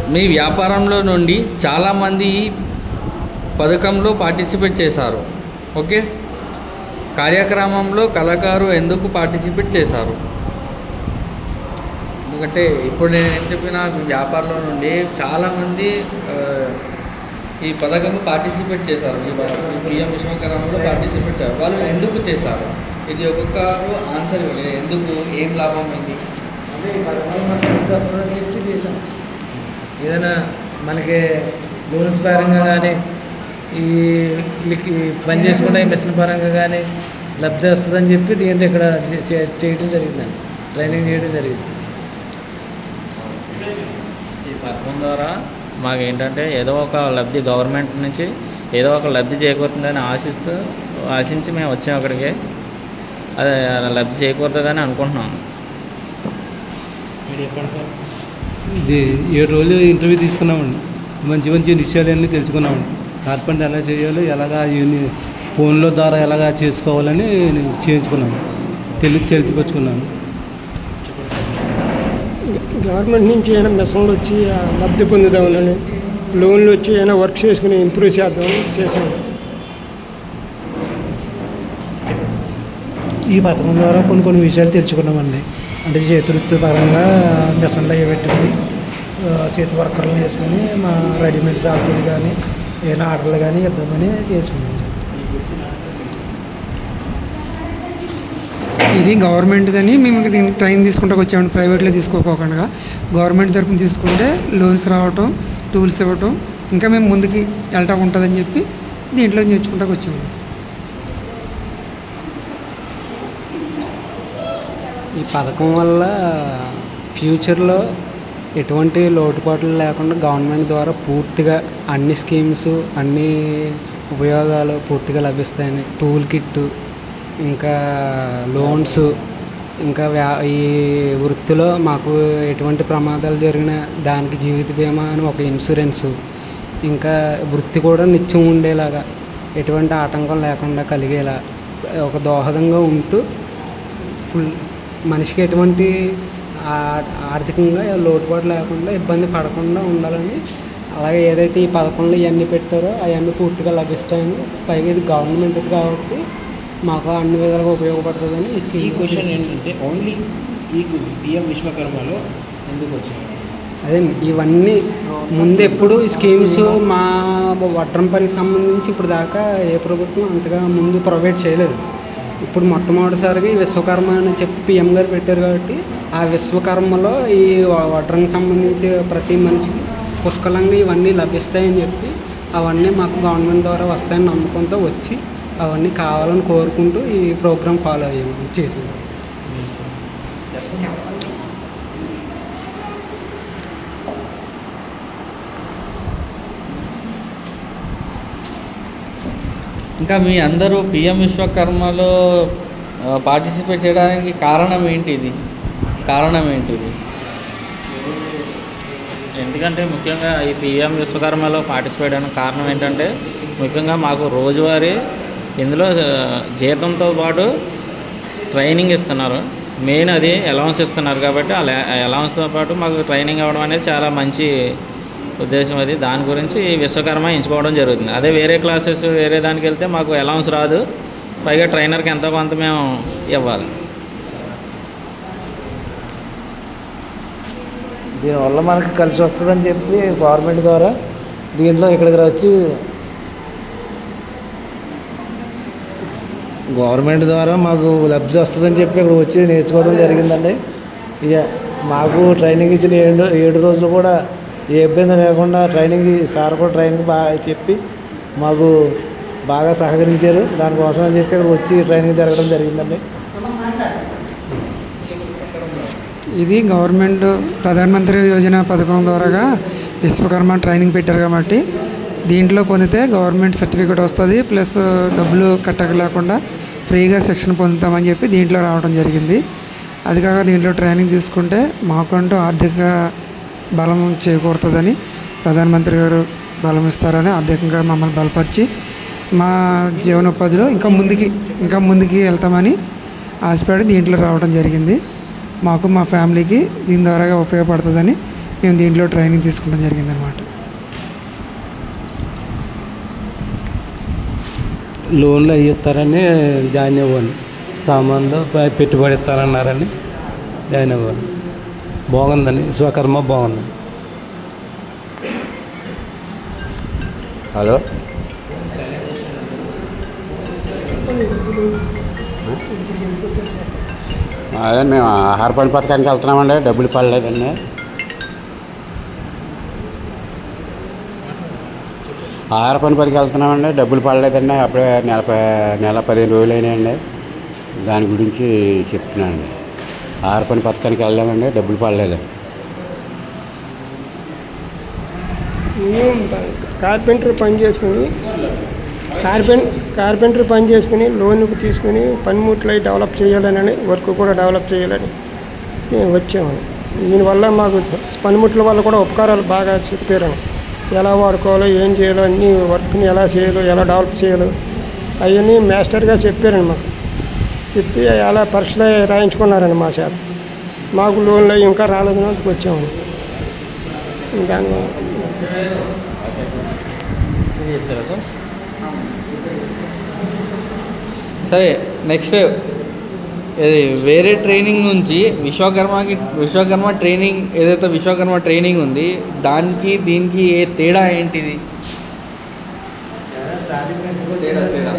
మీ వ్యాపారంలో నుండి చాలామంది ఈ పథకంలో పార్టిసిపేట్ చేశారు ఓకే కార్యక్రమంలో కళాకారు ఎందుకు పార్టిసిపేట్ చేశారు ఎందుకంటే ఇప్పుడు నేను ఏం చెప్పిన వ్యాపారంలో నుండి చాలామంది ఆ, ఈ పథకంలో పార్టిసిపేట్ చేశారు ఈ ప- ఈ పిఎం విశ్వకర్మలో పార్టిసిపేట్ చేశారు వాళ్ళు ఎందుకు చేశారు ఇది ఒక్కొక్కరు ఆన్సర్ ఇవ్వాలి ఎందుకు ఏం లాభం అయింది అంటే ఈ పథకం మనకి ఎంత వస్తుందని చెప్పి చేసాం ఏదైనా మనకి లోన్స్ పరంగా కానీ ఈ వీళ్ళకి పని చేసుకునే మిషన్ పరంగా కానీ లబ్ధి వస్తుందని చెప్పి దీంట్లో ఇక్కడ చే- చే- చేయడం జరిగిందండి ట్రైనింగ్ చేయడం జరిగింది ఈ పథకం ద్వారా మాకు ఏంటంటే ఏదో ఒక లబ్ధి గవర్నమెంట్ నుంచి ఏదో ఒక లబ్ధి చేకూరుతుందని ఆశిస్తూ ఆశించి మేము వచ్చాం అక్కడికి అదే లబ్ధి చేకూరుతుందని అనుకుంటున్నాం మీరు చెప్పండి సార్ ఇది ఏడు రోజులు ఇంటర్వ్యూ తీసుకున్నామండి మంచి మంచి విషయాలన్నీ తెలుసుకున్నామండి కార్పెంటర్ ఎలా చేయాలో ఎలాగా ఇవన్నీ ఫోన్లో ద్వారా ఎలాగా చేసుకోవాలని నేను చేయించుకున్నాను తెలి తెలిసిపరుచుకున్నాను గవర్నమెంట్ నుంచి ఏమైనా మిషన్లు వచ్చి ఆ లబ్ధి పొందుదామని లోన్లు వచ్చి ఏమైనా వర్క్ చేసుకుని ఇంప్రూవ్ చేద్దామని చేసాం ఈ పథకం ద్వారా కొన్ని కొన్ని విషయాలు తెలుసుకున్నామండి అంటే చేతివృత్తి పరంగా మిషన్లు అవి పెట్టుకుని ఆ, చేతి వర్కర్లు వేసుకుని మన రెడీమేడ్ సాకులు కానీ ఏమైనా ఆర్డర్లు కానీ ఇద్దామని చేసుకున్నాం ఇది గవర్నమెంట్ అని మేము దీన్ని ట్రైన్ తీసుకుంటూ వచ్చామండి ప్రైవేట్లో తీసుకోకుండా గవర్నమెంట్ తరఫున తీసుకుంటే లోన్స్ రావటం టూల్స్ ఇవ్వటం ఇంకా మేము ముందుకి వెళ్ళటం ఉంటుందని చెప్పి దీంట్లో నేర్చుకుంటూ వచ్చాము ఈ పథకం వల్ల ఫ్యూచర్లో ఎటువంటి లోటుపాట్లు లేకుండా గవర్నమెంట్ ద్వారా పూర్తిగా అన్ని స్కీమ్స్ అన్ని ఉపయోగాలు పూర్తిగా లభిస్తాయని టూల్ కిట్ ఇంకా లోన్స్ ఇంకా వ్యా ఈ వృత్తిలో మాకు ఎటువంటి ప్రమాదాలు జరిగినా దానికి జీవిత బీమా అని ఒక ఇన్సూరెన్స్ ఇంకా వృత్తి కూడా నిత్యం ఉండేలాగా ఎటువంటి ఆటంకం లేకుండా కలిగేలా ఒక దోహదంగా ఉంటూ ఫుల్ మనిషికి ఎటువంటి ఆ- ఆర్థికంగా లోటుపాటు లేకుండా ఇబ్బంది పడకుండా ఉండాలని అలాగే ఏదైతే ఈ పథకంలో ఇవన్నీ పెట్టారో అవన్నీ పూర్తిగా లభిస్తాయని పైగా ఇది గవర్నమెంట్ కాబట్టి మాకు అన్ని విధాలుగా ఉపయోగపడుతుందని ఈ ఈ స్కీమ్ క్వశ్చన్ ఏంటంటే ఓన్లీ ఈ పిఎం విశ్వకర్మలో ఎందుకు వచ్చింది అదే ఇవన్నీ ముందు ఎప్పుడు ఈ స్కీమ్స్ మా వడ్రంపల్లికి సంబంధించి ఇప్పుడు దాకా ఏ ప్రభుత్వం అంతగా ముందు ప్రొవైడ్ చేయలేదు ఇప్పుడు మొట్టమొదటిసారిగా ఈ విశ్వకర్మ అని చెప్పి పిఎం గారు పెట్టారు కాబట్టి ఆ విశ్వకర్మలో ఈ వ- వడ్రంకి సంబంధించి ప్రతి మనిషికి పుష్కలంగా ఇవన్నీ లభిస్తాయని చెప్పి అవన్నీ మాకు గవర్నమెంట్ ద్వారా వస్తాయని నమ్మకంతో వచ్చి అవన్నీ కావాలని కోరుకుంటూ ఈ ప్రోగ్రామ్ ఫాలో అయ్యాము చేసాము ఇంకా మీ అందరూ పిఎం విశ్వకర్మలో పార్టిసిపేట్ చేయడానికి కారణం ఏంటి ఇది కారణం ఏంటి ఇది ఎందుకంటే ముఖ్యంగా ఈ పిఎం విశ్వకర్మలో పార్టిసిపేట్ అయిన కారణం ఏంటంటే ముఖ్యంగా మాకు రోజువారీ ఇందులో ఆ, జీతంతో పాటు ట్రైనింగ్ ఇస్తున్నారు మెయిన్ అది అలవన్స్ ఇస్తున్నారు కాబట్టి ఆ అలవన్స్తో పాటు మాకు ట్రైనింగ్ అవ్వడం అనేది చాలా మంచి ఉద్దేశం అది దాని గురించి ఈ విశ్వకర్మ ఎంచుకోవడం జరుగుతుంది అదే వేరే క్లాసెస్ వేరే దానికి వెళ్తే మాకు అలవన్స్ రాదు పైగా ట్రైనర్కి ఎంతో కొంత మేము ఇవ్వాలి దీనివల్ల మనకి కలిసి వస్తుందని చెప్పి గవర్నమెంట్ ద్వారా దీంట్లో ఇక్కడికి వచ్చి గవర్నమెంట్ ద్వారా మాకు లబ్ధి వస్తుందని చెప్పి ఇక్కడ వచ్చి నేర్చుకోవడం జరిగిందండి ఇక మాకు ట్రైనింగ్ ఇచ్చిన ఏడు ఏడు రోజులు కూడా ఏ ఇబ్బంది లేకుండా ట్రైనింగ్ సార్ కూడా ట్రైనింగ్ బాగా చెప్పి మాకు బాగా సహకరించారు దానికోసం అని చెప్పి ఇక్కడ వచ్చి ట్రైనింగ్ జరగడం జరిగిందండి ఇది గవర్నమెంట్ ప్రధానమంత్రి యోజన పథకం ద్వారాగా విశ్వకర్మ ట్రైనింగ్ పెట్టారు కాబట్టి దీంట్లో పొందితే గవర్నమెంట్ సర్టిఫికేట్ వస్తుంది ప్లస్ డబ్బులు కట్టక లేకుండా ఫ్రీగా శిక్షణ పొందుతామని చెప్పి దీంట్లో రావడం జరిగింది అది కాక దీంట్లో ట్రైనింగ్ తీసుకుంటే మాకంటూ ఆర్థిక బలం చేకూరుతుందని ప్రధానమంత్రి గారు బలం ఇస్తారని ఆర్థికంగా మమ్మల్ని బలపరిచి మా జీవనోపాధిలో ఇంకా ముందుకి ఇంకా ముందుకి వెళ్తామని ఆశపడి దీంట్లో రావడం జరిగింది మాకు మా ఫ్యామిలీకి దీని ద్వారాగా ఉపయోగపడుతుందని మేము దీంట్లో ట్రైనింగ్ తీసుకోవడం జరిగిందనమాట లోన్లు అవి ఇస్తారని జాయిన్ అవ్వాలి సామాన్లు ప- పెట్టుబడి ఇస్తారన్నారని జాయిన్ అవ్వాలి బాగుందండి విశ్వకర్మ బాగుంది హలో అదే మేము ఆహార పని పథకానికి వెళ్తున్నామండి డబ్బులు పడలేదండి ఆహార పని పనికి వెళ్తున్నామండి డబ్బులు పడలేదండి అప్పుడే నెల ప- నెల పదిహేను రోజులు అయినాయండి దాని గురించి చెప్తున్నానండి ఆహార పని పథకానికి వెళ్ళామండి డబ్బులు పడలేదు మేము కార్పెంటర్ పని చేసుకుని కార్పెన్ కార్పెంటర్ పని చేసుకుని లోన్ తీసుకుని పనిముట్లు అవి డెవలప్ చేయాలని వర్క్ కూడా డెవలప్ చేయాలని మేము వచ్చాము దీనివల్ల మాకు పనిముట్ల వల్ల కూడా ఉపకారాలు బాగా చెప్పారు ఎలా వాడుకోవాలో ఏం చేయాలో అన్ని వర్క్ని ఎలా చేయాలో ఎలా డెవలప్ చేయాలో అవన్నీ మాస్టర్గా చెప్పారండి మాకు చెప్పి అలా పరీక్షలు రాయించుకున్నారండి మా చేత మాకు లోన్లు అవి ఇంకా రాలేదని అందుకు వచ్చాము దానివల్ల మీరు చెప్తారా సార్ సరే నెక్స్ట్ ఇది వేరే ట్రైనింగ్ నుంచి విశ్వకర్మకి విశ్వకర్మ ట్రైనింగ్ ఏదైతే విశ్వకర్మ ట్రైనింగ్ ఉంది దానికి దీనికి ఏ తేడా ఏంటిది తేడా తేడా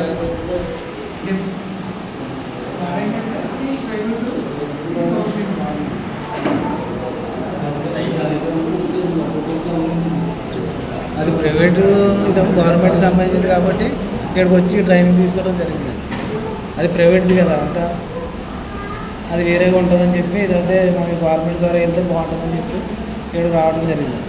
అది ప్రైవేటు ఇది గవర్నమెంట్కి సంబంధించింది కాబట్టి ఇక్కడికి వచ్చి ట్రైనింగ్ తీసుకోవడం జరిగింది అది ప్రైవేట్ది కదా అంతా అది వేరేగా ఉంటుందని చెప్పి ఇదైతే మనకి గవర్నమెంట్ ద్వారా వెళ్తే బాగుంటుందని చెప్పి ఇక్కడికి రావడం జరిగింది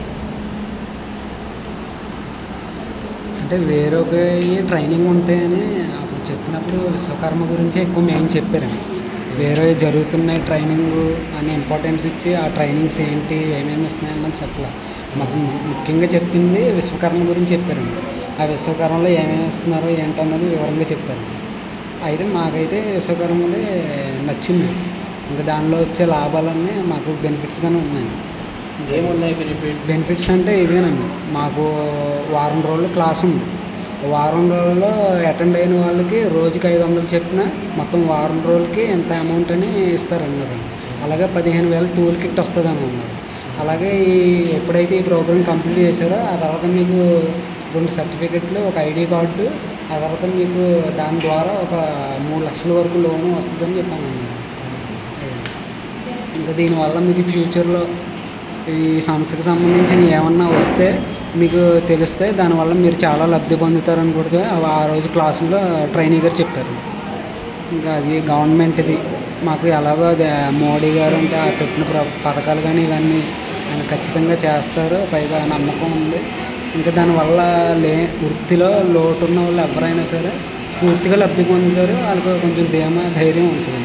అంటే వేరొక ట్రైనింగ్ ఉంటాయని అప్పుడు చెప్పినప్పుడు విశ్వకర్మ గురించి ఎక్కువ మెయిన్ చెప్పారండి వేరే జరుగుతున్నాయి ట్రైనింగ్ అని ఇంపార్టెన్స్ ఇచ్చి ఆ ట్రైనింగ్స్ ఏంటి ఏమేమి ఇస్తున్నాయని చెప్పలే మాకు ము- ముఖ్యంగా చెప్పింది విశ్వకర్మ గురించి చెప్పారండి ఆ విశ్వకర్మలో ఏమేమి ఇస్తున్నారో ఏంటన్నది వివరంగా చెప్పారు అయితే మాకైతే విశ్వకర్మది నచ్చింది ఇంకా దానిలో వచ్చే లాభాలన్నీ మాకు బెనిఫిట్స్గానే ఉన్నాయి ఏమున్నాయి బెనిఫిట్స్ బెనిఫిట్స్ అంటే ఇదేనండి మాకు వారం రోజులు క్లాస్ ఉంది వారం రోజుల్లో అటెండ్ అయిన వాళ్ళకి రోజుకి ఐదు వందలు చెప్పిన మొత్తం వారం రోజులకి ఎంత అమౌంట్ అని ఇస్తారన్నారు అలాగే పదిహేను వేల టూల్ కిట్ వస్తుందని అన్నారు అలాగే ఈ ఎప్పుడైతే ఈ ప్రోగ్రామ్ కంప్లీట్ చేశారో ఆ తర్వాత మీకు రెండు సర్టిఫికెట్లు ఒక ఐడి కార్డు ఆ తర్వాత మీకు దాని ద్వారా ఒక మూడు లక్షల వరకు లోను వస్తుందని చెప్పాను అన్నారు ఇంకా దీనివల్ల మీకు ఫ్యూచర్లో ఈ సంస్థకు సంబంధించిన ఏమన్నా వస్తే మీకు తెలిస్తే దానివల్ల మీరు చాలా లబ్ధి పొందుతారని కూడా ఆ- ఆ రోజు క్లాసులో ట్రైనింగ్ గారు చెప్పారు ఇంకా అది గవర్నమెంట్ది మాకు ఎలాగో అది మోడీ గారు అంటే ఆ పెట్టిన ప్ర- పథకాలు కానీ ఇవన్నీ ఆయన ఖచ్చితంగా చేస్తారు పైగా నమ్మకం ఉంది ఇంకా దానివల్ల లే వృత్తిలో లోటు ఉన్న వాళ్ళు ఎవరైనా సరే పూర్తిగా లబ్ధి పొందుతారు వాళ్ళకి కొంచెం ధీమా ధైర్యం ఉంటుంది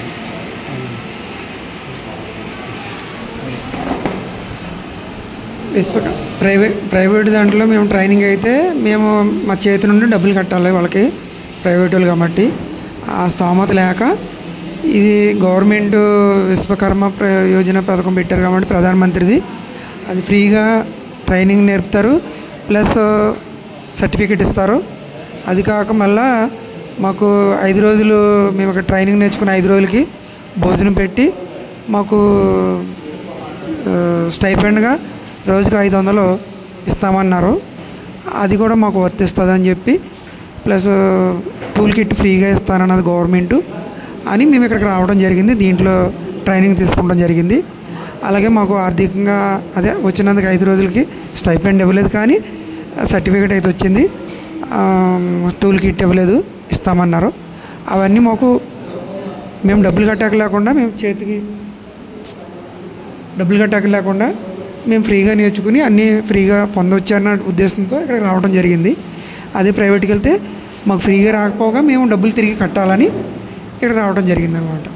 విశ్వ ప్రైవేట్ ప్రైవేట్ దాంట్లో మేము ట్రైనింగ్ అయితే మేము మా చేతి నుండి డబ్బులు కట్టాలి వాళ్ళకి ప్రైవేట్ వాళ్ళు కాబట్టి ఆ స్తోమత లేక ఇది గవర్నమెంట్ విశ్వకర్మ ప్ర యోజన పథకం పెట్టారు కాబట్టి ప్రధానమంత్రిది అది ఫ్రీగా ట్రైనింగ్ నేర్పుతారు ప్లస్ సర్టిఫికెట్ ఇస్తారు అది కాక మళ్ళా మాకు ఐదు రోజులు మేము ఇక్కడ ట్రైనింగ్ నేర్చుకున్న ఐదు రోజులకి భోజనం పెట్టి మాకు స్టైపెండ్గా రోజుకి ఐదు వందలు ఇస్తామన్నారు అది కూడా మాకు వర్తిస్తుంది అని చెప్పి ప్లస్ టూల్ కిట్ ఫ్రీగా ఇస్తానన్నది గవర్నమెంట్ అని మేము ఇక్కడికి రావడం జరిగింది దీంట్లో ట్రైనింగ్ తీసుకోవడం జరిగింది అలాగే మాకు ఆర్థికంగా అదే వచ్చినందుకు ఐదు రోజులకి స్టైపెండ్ ఇవ్వలేదు కానీ సర్టిఫికేట్ అయితే వచ్చింది టూల్ కిట్ ఇవ్వలేదు ఇస్తామన్నారు అవన్నీ మాకు మేము డబ్బులు కట్టాక లేకుండా మేము చేతికి డబ్బులు కట్టాక లేకుండా మేము ఫ్రీగా నేర్చుకుని అన్నీ ఫ్రీగా పొందవచ్చు అన్న ఉద్దేశంతో ఇక్కడికి రావడం జరిగింది అదే ప్రైవేట్కి వెళ్తే మాకు ఫ్రీగా రాకపోగా మేము డబ్బులు తిరిగి కట్టాలని ఇక్కడ రావడం జరిగింది అనమాట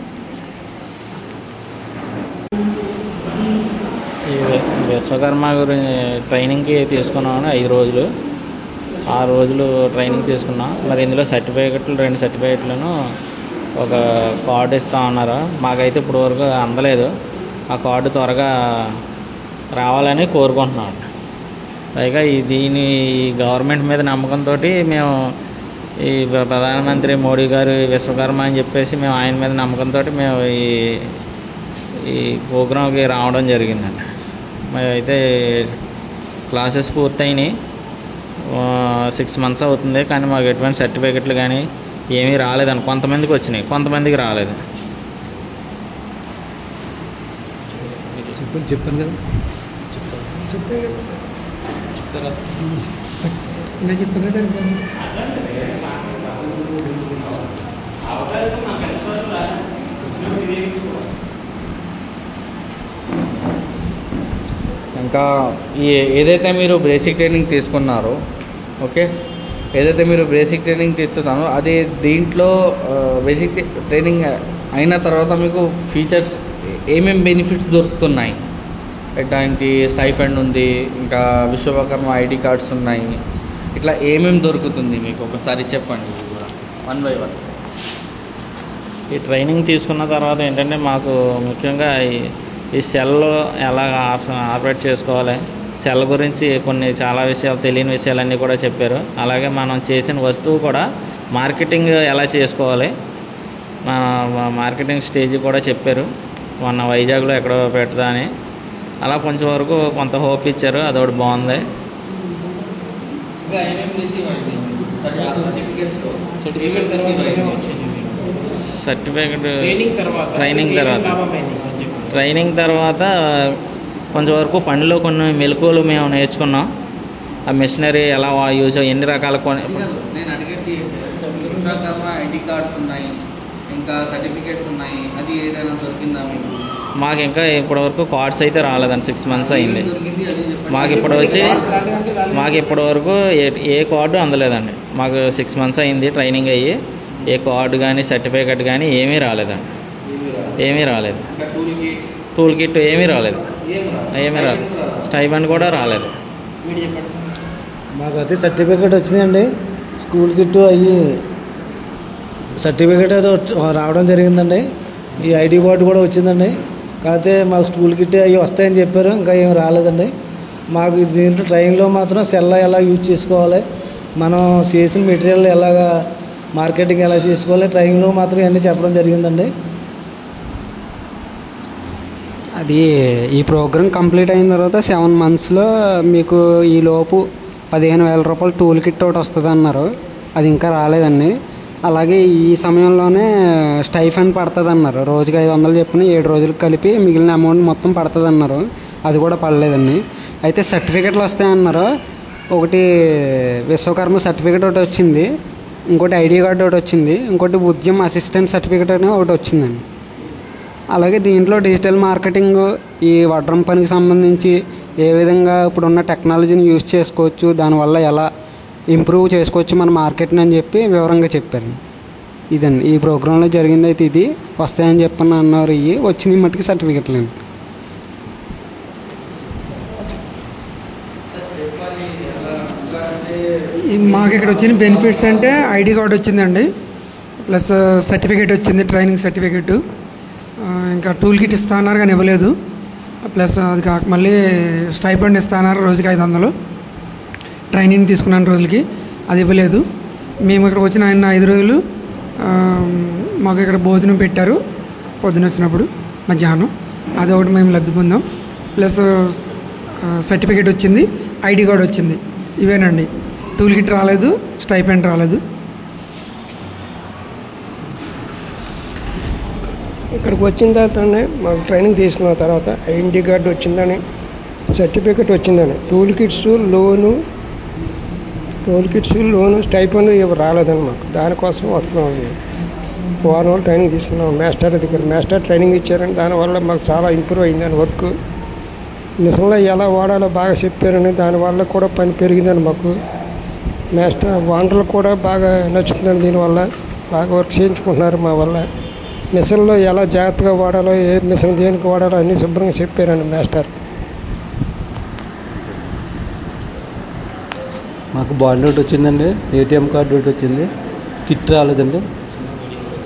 ఈ వి- విశ్వకర్మ గురించి ట్రైనింగ్కి తీసుకున్నామని ఐదు రోజులు ఆ రోజులు ట్రైనింగ్ తీసుకున్నాం మరి ఇందులో సర్టిఫికెట్లు రెండు సర్టిఫికెట్లను ఒక కార్డు ఇస్తా ఉన్నారు మాకైతే ఇప్పుడు వరకు అందలేదు ఆ కార్డు త్వరగా రావాలని కోరుకుంటున్నాం పైగా ఈ దీని ఈ గవర్నమెంట్ మీద నమ్మకంతో మేము ఈ ప్ర- ప్రధానమంత్రి మోడీ గారు విశ్వకర్మ అని చెప్పేసి మేము ఆయన మీద నమ్మకంతో మేము ఈ ఈ ప్రోగ్రాంకి రావడం జరిగిందండి మరి అయితే క్లాసెస్ పూర్తయినాయి సిక్స్ మంత్స్ అవుతుంది కానీ మాకు ఎటువంటి సర్టిఫికెట్లు కానీ ఏమీ రాలేదండి కొంతమందికి వచ్చినాయి కొంతమందికి రాలేదు చెప్పండి చెప్పాను కదా ఇలా చెప్పగా సరిపోతుంది ఇంకా ఈ ఏదైతే మీరు బేసిక్ ట్రైనింగ్ తీసుకున్నారో ఓకే ఏదైతే మీరు బేసిక్ ట్రైనింగ్ తీసుకున్నారో అది దీంట్లో బేసిక్ ట్రైనింగ్ అయిన తర్వాత మీకు ఫీచర్స్ ఏమేమి బెనిఫిట్స్ దొరుకుతున్నాయి ఎట్లాంటి స్టైఫండ్ ఉంది ఇంకా విశ్వకర్మ ఐడి కార్డ్స్ ఉన్నాయి ఇట్లా ఏమేమి దొరుకుతుంది మీకు ఒకసారి చెప్పండి ఇవి కూడా వన్ బై వన్ ఈ ట్రైనింగ్ తీసుకున్న తర్వాత ఏంటంటే మాకు ముఖ్యంగా ఈ ఈ సెల్లో ఎలా ఆపరేట్ చేసుకోవాలి సెల్ గురించి కొన్ని చాలా విషయాలు తెలియని విషయాలన్నీ కూడా చెప్పారు అలాగే మనం చేసిన వస్తువు కూడా మార్కెటింగ్ ఎలా చేసుకోవాలి మా మా మార్కెటింగ్ స్టేజ్ కూడా చెప్పారు మొన్న వైజాగ్లో ఎక్కడో పెడతా అని అలా కొంచెం వరకు కొంత హోప్ ఇచ్చారు అదొకటి బాగుంది ఇంకా ఏమేమి రిసీవ్ అయింది సర్టిఫికేట్స్లో సర్టిఫికేట్ తర్వాత ఏమేమి వచ్చింది మీకు? సర్టిఫికెట్ ట్రైనింగ్ తర్వాత ట్రైనింగ్ మీకు ఏమేమి తర్వాత లాభమైంది అది చెప్పండి. ట్రైనింగ్ తర్వాత కొంచెం వరకు పనిలో కొన్ని మెలకువలు మేము నేర్చుకున్నాం ఆ మిషనరీ ఎలా యూజ్ ఎన్ని రకాల కొన్ని అది కాదు, నేను అడిగేది విశ్వకర్మ ఐడి కార్డ్స్ ఉన్నాయి ఇంకా సర్టిఫికేట్స్ ఉన్నాయి అది ఏదైనా దొరికిందా మీకు మాకు ఇంకా ఇప్పటివరకు కార్డ్స్ అయితే రాలేదండి సిక్స్ మంత్స్ అయింది ఏం దొరికింది అది చెప్పండి. మాకు ఇప్పుడు వచ్చి కార్డ్స్ రాలేదంటే రాలేదు. మాకు ఇప్పటి వరకు ఏ ఏ కార్డు అందలేదండి మాకు సిక్స్ మంత్స్ అయింది ట్రైనింగ్ అయ్యి ఏ కార్డు కానీ సర్టిఫికేట్ కానీ ఏమీ రాలేదండి ఏమీ రాదు. ఏమీ రాలేదు ఇంకా టూల్ కిట్ టూల్ కిట్ ఏమీ రాలేదు ఏం రాదు. ఏమీ రాలేదు స్టైపెండ్ రాదు. స్టైబన్ కూడా రాలేదు మీరు చెప్పండి సార్ మాకు అయితే సర్టిఫికేట్ వచ్చినాయండి స్కూల్ కిట్ అయ్యి సర్టిఫికేట్ ఏదో వచ్చి- రావడం జరిగిందండి ఈ ఐడి కార్డు కూడా వచ్చిందండి కాకపోతే మాకు స్కూల్ కిట్ అవి వస్తాయని చెప్పారు ఇంకా ఏం రాలేదండి మాకు దీంట్లో ట్రైన్లో మాత్రం సెల్ ఎలా యూజ్ చేసుకోవాలి మనం చేసిన మెటీరియల్ ఎలాగా మార్కెటింగ్ ఎలా చేసుకోవాలి ట్రైనింగ్లో మాత్రం ఇవన్నీ చెప్పడం జరిగిందండి అది ఈ ప్రోగ్రామ్ కంప్లీట్ అయిన తర్వాత సెవెన్ మంత్స్లో మీకు ఈ లోపు పదిహేను వేల రూపాయలు టూల్ కిట్ ఒకటి వస్తుంది అన్నారు అది ఇంకా రాలేదండి అలాగే ఈ సమయంలోనే స్టైఫండ్ పడుతుంది అన్నారు రోజుకి ఐదు వందలు చెప్పిన ఏడు రోజులకు కలిపి మిగిలిన అమౌంట్ మొత్తం పడుతుంది అన్నారు అది కూడా పడలేదండి అయితే సర్టిఫికెట్లు వస్తాయన్నారు ఒకటి విశ్వకర్మ సర్టిఫికెట్ ఒకటి వచ్చింది ఇంకోటి ఐడి కార్డు ఒకటి వచ్చింది ఇంకోటి ఉద్యమ అసిస్టెంట్ సర్టిఫికెట్ అని ఒకటి వచ్చిందండి అలాగే దీంట్లో డిజిటల్ మార్కెటింగ్ ఈ వడ్రం పనికి సంబంధించి ఏ విధంగా ఇప్పుడున్న టెక్నాలజీని యూజ్ చేసుకోవచ్చు దానివల్ల ఎలా ఇంప్రూవ్ చేసుకోవచ్చు మన మార్కెట్ని అని చెప్పి వివరంగా చెప్పారు ఇదండి ఈ ప్రోగ్రాంలో జరిగింది అయితే ఇది వస్తాయని చెప్పని అన్నారు ఇవి వచ్చినాయి మట్టుకు సర్టిఫికెట్లు అండి ఈ మాకు ఇక్కడ వచ్చిన బెనిఫిట్స్ అంటే ఐడి కార్డ్ వచ్చిందండి ప్లస్ సర్టిఫికేట్ వచ్చింది ట్రైనింగ్ సర్టిఫికేట్ ఇంకా టూల్ కిట్ ఇస్తా అన్నారు కానీ ఇవ్వలేదు ప్లస్ అది కాక మళ్ళీ స్టైఫండ్ ఇస్తా అన్నారు రోజుకి ఐదు వందలు ట్రైనింగ్ తీసుకున్నాను రోజులకి అది ఇవ్వలేదు మేము ఇక్కడ వచ్చిన ఆయన ఐదు రోజులు ఆ, మాకు ఇక్కడ భోజనం పెట్టారు పొద్దున వచ్చినప్పుడు మధ్యాహ్నం అది ఒకటి మేము లబ్ధి పొందాం ప్లస్ సర్టిఫికేట్ వచ్చింది ఐడి కార్డ్ వచ్చింది ఇవేనండి టూల్ కిట్ రాలేదు స్టైపెండ్ రాలేదు ఇక్కడికి వచ్చిన తర్వాత మాకు ట్రైనింగ్ తీసుకున్న తర్వాత ఐడెంటిటీ కార్డు వచ్చిందని సర్టిఫికెట్ వచ్చిందని tool kits loan tool kits loan stipend ఇవి రాలేదని మాకు దానికోసం వస్తున్నాం మేము వారం రోజులు ట్రైనింగ్ తీసుకున్నాం మాస్టర్ దగ్గర మాస్టర్ ట్రైనింగ్ ఇచ్చారని దానివల్ల మాకు చాలా ఇంప్రూవ్ అయిందని వర్క్ మిషన్లో ఎలా వాడాలో బాగా చెప్పారని దానివల్ల కూడా పని పెరిగిందని మాకు మాస్టర్ వానర్లు కూడా బాగా నచ్చుతుందని దీనివల్ల బాగా వర్క్ చేయించుకుంటున్నారు మా వల్ల మిషన్లో ఎలా జాగ్రత్తగా వాడాలో ఏ మిషన్ దేనికి వాడాలో అన్నీ శుభ్రంగా చెప్పారండి మాస్టర్ మాకు బాండ్ ఒకటి వచ్చిందండి ఏటీఎం కార్డు ఒకటి వచ్చింది కిట్ రాలేదండి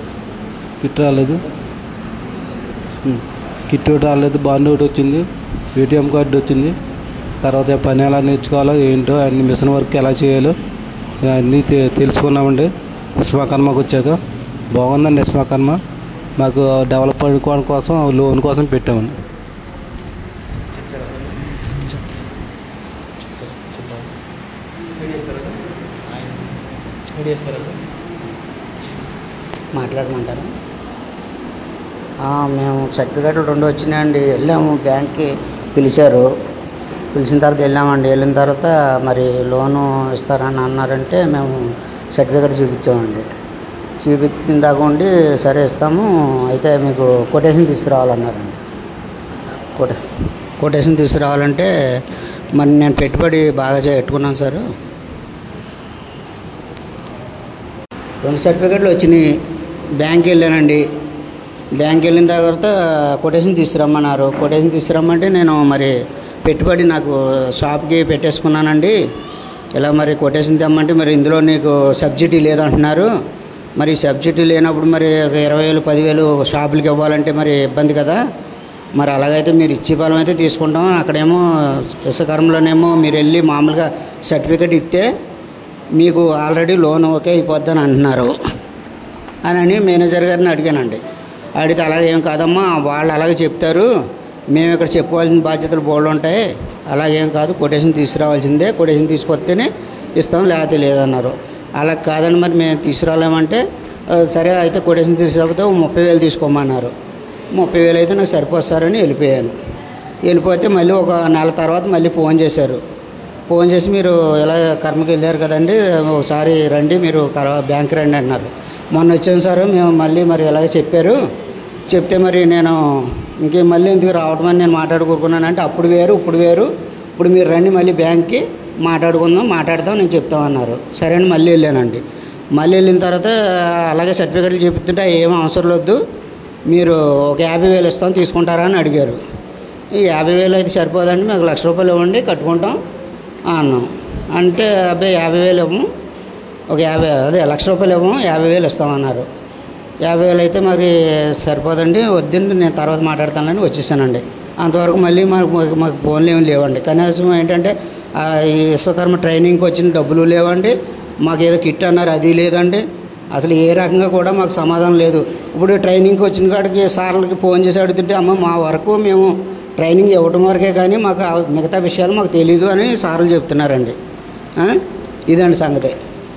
కిట్ రాలేదు ఉం. కిట్ ఒకటి రాలేదు బాండ్ ఒకటి వచ్చింది ఏటీఎం కార్డు వచ్చింది తర్వాత పని ఎలా నేర్చుకోవాలో ఏంటో అన్ని మిషన్ వర్క్ ఎలా చేయాలో అన్నీ తె- తెలుసుకున్నామండి విశ్వకర్మకు వచ్చాక బాగుందండి విశ్వకర్మ మాకు డెవలప్ అవ్వడం కోసం లోన్ కోసం పెట్టామండి మీరు చెప్తారా సార్ మాట్లాడమంటారా ఆ, మేము సర్టిఫికేట్లు రెండు వచ్చినాయండి వెళ్ళాము బ్యాంక్కి పిలిచారు పిలిచిన తర్వాత వెళ్ళామండి వెళ్ళిన తర్వాత మరి లోను ఇస్తారని అన్నారంటే మేము సర్టిఫికేట్ చూపించామండి చూపించిన దాకా ఉండి సరే ఇస్తాము అయితే మీకు కొటేషన్ తీసుకురావాలన్నారండి కొటే కొటేషన్ తీసుకురావాలంటే మరి నేను పెట్టుబడి బాగా పెట్టుకున్నాను సార్ రెండు సర్టిఫికెట్లు వచ్చినాయి బ్యాంక్కి వెళ్ళానండి బ్యాంక్కి వెళ్ళిన తర్వాత కొటేషన్ తీసుకురమ్మన్నారు కొటేషన్ తీసుకురమ్మంటే నేను మరి పెట్టుబడి నాకు షాప్కి పెట్టేసుకున్నానండి ఇలా మరి కొటేషన్ తెమ్మంటే మరి ఇందులో నీకు సబ్సిడీ లేదంటున్నారు మరి సబ్సిడీ లేనప్పుడు మరి ఒక ఇరవై వేలు పదివేలు షాపులకి ఇవ్వాలంటే మరి ఇబ్బంది కదా మరి అలాగైతే మీరు ఇచ్చే బలం అయితే తీసుకుంటాం అక్కడేమో విశ్వకర్మలోనేమో మీరు వెళ్ళి మామూలుగా సర్టిఫికెట్ ఇస్తే మీకు ఆల్రెడీ లోన్ ఓకే అయిపోద్దని అంటున్నారు అని అని మేనేజర్ గారిని అడిగానండి అడిగితే అలాగే ఏం కాదమ్మా వాళ్ళు అలాగే చెప్తారు మేము ఇక్కడ చెప్పుకోవాల్సిన బాధ్యతలు బోర్డు ఉంటాయి అలాగేం కాదు కొటేషన్ తీసుకురావాల్సిందే కొటేషన్ తీసుకొస్తేనే ఇస్తాం లేకపోతే లేదన్నారు అలా కాదని మరి మేము తీసుకురాలేమంటే "ఆ, సరే అయితే కొటేషన్ తీసుకురాకపోతే ఓ ముప్పై వేలు తీసుకోమన్నారు ముప్పై వేలు అయితే నాకు సరిపోస్తారని వెళ్ళిపోయాను వెళ్ళిపోతే మళ్ళీ ఒక నెల తర్వాత మళ్ళీ ఫోన్ చేశారు ఫోన్ చేసి మీరు ఇలా కర్మకి వెళ్ళారు కదండి ఒకసారి రండి మీరు కర- బ్యాంక్ రండి అన్నారు మొన్న వచ్చాను సార్ మేము మళ్ళీ మరి ఇలాగ చెప్పారు చెప్తే మరి నేను ఇంకే మళ్ళీ ఎందుకు రావటం అని నేను మాట్లాడుకోరుకున్నాను అంటే అప్పుడు వేరు ఇప్పుడు వేరు ఇప్పుడు మీరు రండి మళ్ళీ బ్యాంక్కి మాట్లాడుకుందాం మాట్లాడదాం నేను చెప్తామన్నారు సరే అని మళ్ళీ వెళ్ళానండి మళ్ళీ వెళ్ళిన తర్వాత అలాగే సర్టిఫికెట్లు చెప్తుంటే ఏం అవసరం లేదు మీరు ఒక యాభై వేలు ఇస్తాం తీసుకుంటారా అని అడిగారు ఈ యాభై వేలు అయితే సరిపోదండి మాకు లక్ష రూపాయలు ఇవ్వండి కట్టుకుంటాం అన్నాం అంటే అబ్బాయి యాభై వేలు ఇవ్వము ఒక యాభై అదే లక్ష రూపాయలు ఇవ్వము యాభై వేలు ఇస్తామన్నారు యాభై వేలు అయితే మరి సరిపోదండి వద్దండి నేను తర్వాత మాట్లాడతానని వచ్చేసానండి అంతవరకు మళ్ళీ మాకు మాకు- మాకు ఫోన్లు ఏమి లేవండి కనీసం ఏంటంటే ఆ, ఈ విశ్వకర్మ ట్రైనింగ్కి వచ్చిన డబ్బులు లేవండి మాకు ఏదో కిట్ అన్నారు అది లేదండి అసలు ఏ రకంగా కూడా మాకు సమాధానం లేదు ఇప్పుడు ట్రైనింగ్కి వచ్చిన కాడికి సార్లకి ఫోన్ చేసి అడుగుతుంటే అమ్మ మా వరకు మేము ట్రైనింగ్ ఇవ్వడం వరకే కానీ మాకు ఆ మిగతా విషయాలు మాకు తెలియదు అని సార్లు చెప్తున్నారండి ఆ? ఇదండి సంగతి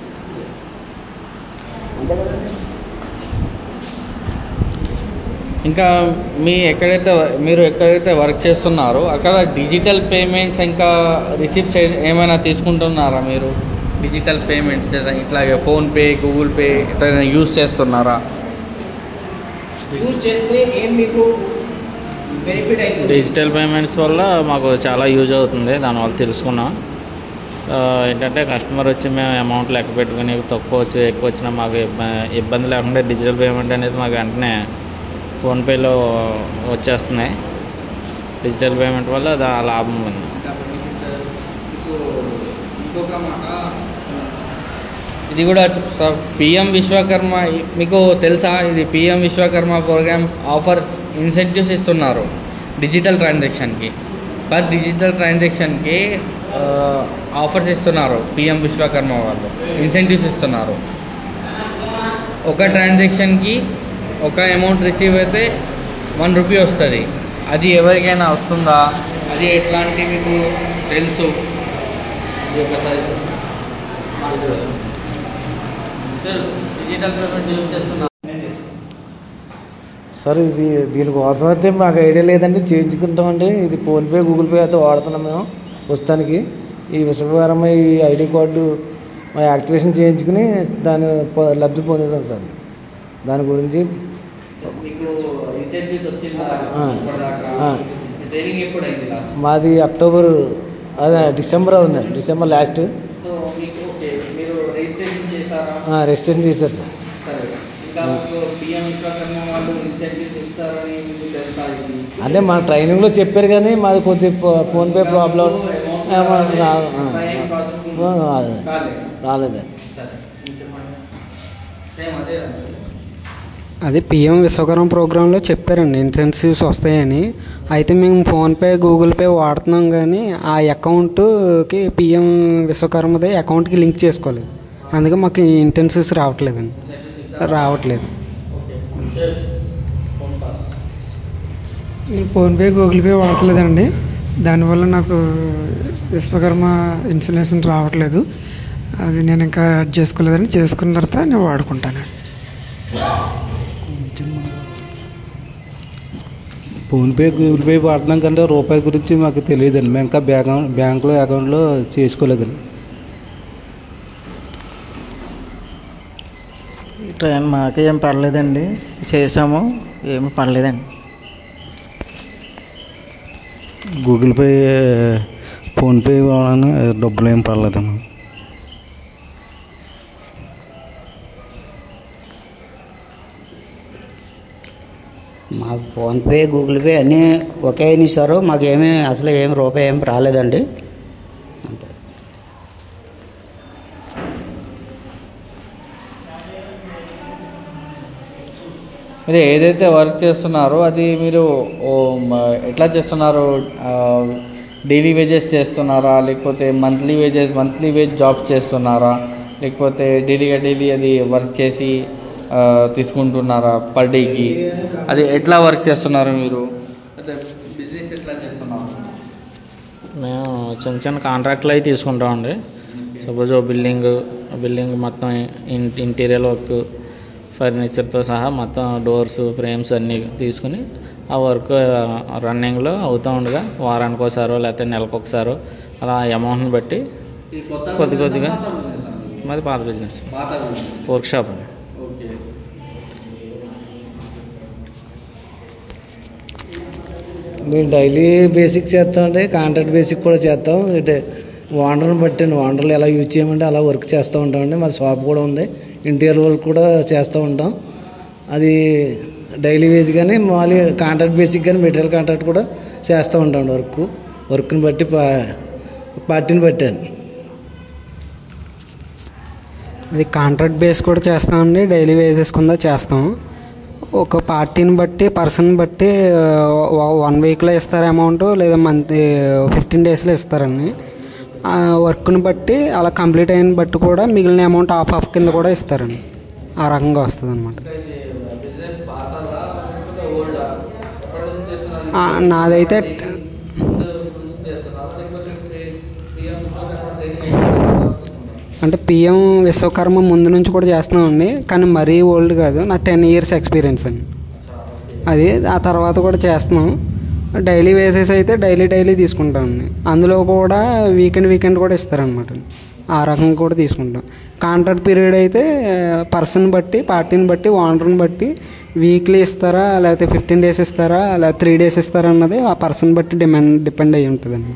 ఇంకా మీ ఎక్కడైతే మీరు ఎక్కడైతే వర్క్ చేస్తున్నారో అక్కడ డిజిటల్ పేమెంట్స్ ఇంకా రిసిప్ట్స్ ఏమైనా తీసుకుంటున్నారా మీరు డిజిటల్ పేమెంట్స్ ఇట్లాగే ఫోన్పే గూగుల్ పే ఎట్లయినా యూస్ చేస్తున్నారా యూజ్ చేస్తే ఏం మీకు బెనిఫిట్ అవుతుంది డిజిటల్ పేమెంట్స్ వల్ల మాకు చాలా యూజ్ అవుతుంది దానివల్ల తెలుసుకున్నాం ఆ, ఏంటంటే కస్టమర్ వచ్చి మేము అమౌంట్ లెక్క పెట్టుకుని తక్కువ వచ్చి ఎక్కువ వచ్చినా మాకు ఇబ్బ- ఇబ్బంది లేకుండా డిజిటల్ పేమెంట్ అనేది మాకు వెంటనే ఫోన్పేలో వచ్చేస్తున్నాయి డిజిటల్ పేమెంట్ వల్ల దా లాభం ఉంది ఇంకొక మాట ఇది కూడా సార్ పిఎం విశ్వకర్మ ఇ- మీకు తెలుసా ఇది P M Vishwakarma program offers incentives ఇస్తున్నారు డిజిటల్ ట్రాన్సాక్షన్కి పర్ డిజిటల్ ట్రాన్సాక్షన్కి ఆఫర్స్ ఇస్తున్నారు పిఎం విశ్వకర్మ వాళ్ళు ఇన్సెంటివ్స్ ఇస్తున్నారు ఒక ట్రాన్సాక్షన్కి ఒక అమౌంట్ రిసీవ్ అయితే వన్ రూపీ వస్తుంది అది ఎవరికైనా వస్తుందా అది ఎట్లాంటి మీకు తెలుసు ఇది ఒకసారి మాకు తెలుసు డిజిటల్ పేమెంట్ యూజ్ చేస్తున్నారు సార్ ఇది దీనికోసం అయితే మాకు ఐడియా లేదండి చేయించుకుంటామండి ఇది ఫోన్పే గూగుల్ పే అయితే వాడుతున్నాం మేము ప్రస్తుతానికి ఈ విశ్వకర్మ ఈ ఐడి కార్డు మా యాక్టివేషన్ చేయించుకుని దాని పొ- లబ్ధి పొందుతాం సార్ దాని గురించి మీకు ఇన్సెంటివ్స్ వచ్చిందా ఆ. ఇప్పటిదాకా ఆ. ట్రైనింగ్ ఎప్పుడు అయింది లాస్ట్ మాది అక్టోబర్ అదే డిసెంబర్ అవుందండి డిసెంబర్ లాస్ట్ సో మీకు ఓకే మీరు రిజిస్ట్రేషన్ చేశారా రిజిస్ట్రేషన్ చేశారు సార్ సరే ఇంకా మీకు పిఎం విశ్వకర్మ వాళ్ళు ఇన్సెంటివ్స్ ఇస్తారని మీకు తెలుసా ఇది అంటే మా ట్రైనింగ్లో చెప్పారు కానీ మాది కొద్దిగా ఫోన్పే ప్రాబ్లం రాలేదు సరే చెప్పండి సేమ్ అదే అది పిఎం విశ్వకర్మ ప్రోగ్రాంలో చెప్పారండి ఇన్సెన్సివ్స్ వస్తాయని అయితే మేము ఫోన్పే గూగుల్ పే వాడుతున్నాం కానీ ఆ అకౌంట్కి పిఎం విశ్వకర్మది అకౌంట్కి లింక్ చేసుకోలేదు అందుకే మాకు ఇంటెన్సివ్స్ రావట్లేదండి రావట్లేదు నేను ఫోన్పే గూగుల్ పే వాడట్లేదండి దానివల్ల నాకు విశ్వకర్మ ఇన్సూరెన్స్ రావట్లేదు అది నేను ఇంకా యాడ్ చేసుకోలేదని చేసుకున్న తర్వాత నేను వాడుకుంటానండి ఫోన్పే గూగుల్ పే వాడుతున్నాం కంటే రూపాయి గురించి మాకు తెలియదండి మేము ఇంకా బ్యాంక్ బ్యాంకులో అకౌంట్లో చేసుకోలేదండి ట్రైన్ మాకు ఏం పడలేదండి చేసాము ఏమి పడలేదండి గూగుల్ పే ఫోన్పే వలన డబ్బులు ఏం పడలేదమ్మా మాకు ఫోన్పే గూగుల్ పే అన్నీ ఒకే ఇస్తారు మాకు ఏమీ అసలు ఏమి రూపాయి ఏమి రాలేదండి అంతే మీరు ఏదైతే వర్క్ చేస్తున్నారో అది మీరు ఓ మ- ఎట్లా చేస్తున్నారు డైలీ వేజెస్ చేస్తున్నారా లేకపోతే monthly wages monthly wage job చేస్తున్నారా లేకపోతే డైలీగా డైలీ అది వర్క్ చేసి ఆ, తీసుకుంటున్నారా పర్ డేకి అది ఎట్లా వర్క్ చేస్తున్నారు మీరు అయితే బిజినెస్ ఎట్లా చేస్తున్నారు మేము చిన్న చిన్న కాంట్రాక్ట్లు అవి తీసుకుంటామండి సపోజ్ ఓ బిల్డింగ్ బిల్డింగ్ మొత్తం ఇన్ ఇంటీరియర్ వర్క్ ఫర్నిచర్తో సహా మొత్తం డోర్స్ ఫ్రేమ్స్ అన్నీ తీసుకుని ఆ వర్క్ రన్నింగ్లో అవుతూ ఉండగా వారానికి ఒకసారో లేకపోతే నెలకు ఒకసారో అలా అమౌంట్ని బట్టి ఈ కొత్త కొద్ది business కొద్దిగా ఆ, పాత business ఆ? మాది పాత బిజినెస్ పాత business. వర్క్ షాప్ అండి ఓకే మేము డైలీ బేసిక్ చేస్తామండి కాంట్రాక్ట్ బేసిక్ కూడా చేస్తాం ఇటు ఓనర్ని బట్టి ఓనర్లు ఎలా యూజ్ చేయమంటే అలా వర్క్ చేస్తూ ఉంటామండి మా షాప్ కూడా ఉంది ఇంటీరియర్ వర్క్ కూడా చేస్తూ ఉంటాం అది డైలీ వేజ్ కానీ మామూలుగా కాంట్రాక్ట్ బేసిక్ కానీ మెటీరియల్ కాంట్రాక్ట్ కూడా చేస్తూ ఉంటాం వర్క్ వర్క్ని బట్టి పా- పార్టీని బట్టి అండి అది కాంట్రాక్ట్ బేస్ కూడా చేస్తామండి డైలీ వేజెస్ కింద చేస్తాం ఒక పార్టీని బట్టి పర్సన్ బట్టి వన్ వీక్లో ఇస్తారు అమౌంట్ లేదా మంత్ ఫిఫ్టీన్ డేస్లో ఇస్తారండి ఆ వర్క్ని బట్టి అలా కంప్లీట్ అయిన బట్టి కూడా మిగిలిన అమౌంట్ ఆఫ్ ఆఫ్ కింద కూడా ఇస్తారండి ఆ రకంగా వస్తుంది అనమాట బిజినెస్ పాతదా లేకపోతే ఓల్డా ఎప్పటి నుంచి చేస్తున్నారు నాదైతే ముందు నుంచి చేస్తున్నారా లేకపోతే పిఎం ట్రైనింగ్ అంటే పిఎం విశ్వకర్మ ముందు నుంచి కూడా చేస్తున్నామండి కానీ మరీ ఓల్డ్ కాదు నా టెన్ ఇయర్స్ ఎక్స్పీరియన్స్ అండి అది ఆ తర్వాత కూడా చేస్తున్నాం డైలీ వేసెస్ అయితే డైలీ డైలీ తీసుకుంటామండి అందులో కూడా వీకెండ్ వీకెండ్ కూడా ఇస్తారనమాట ఆ రకంగా కూడా తీసుకుంటాం కాంట్రాక్ట్ పీరియడ్ అయితే పర్సన్ బట్టి పార్టీని బట్టి ఓనర్ని బట్టి వీక్లీ ఇస్తారా లేకపోతే ఫిఫ్టీన్ డేస్ ఇస్తారా లేకపోతే త్రీ డేస్ ఇస్తారా అన్నది ఆ పర్సన్ బట్టి డిమాండ్ డిపెండ్ అయ్యి ఉంటుందండి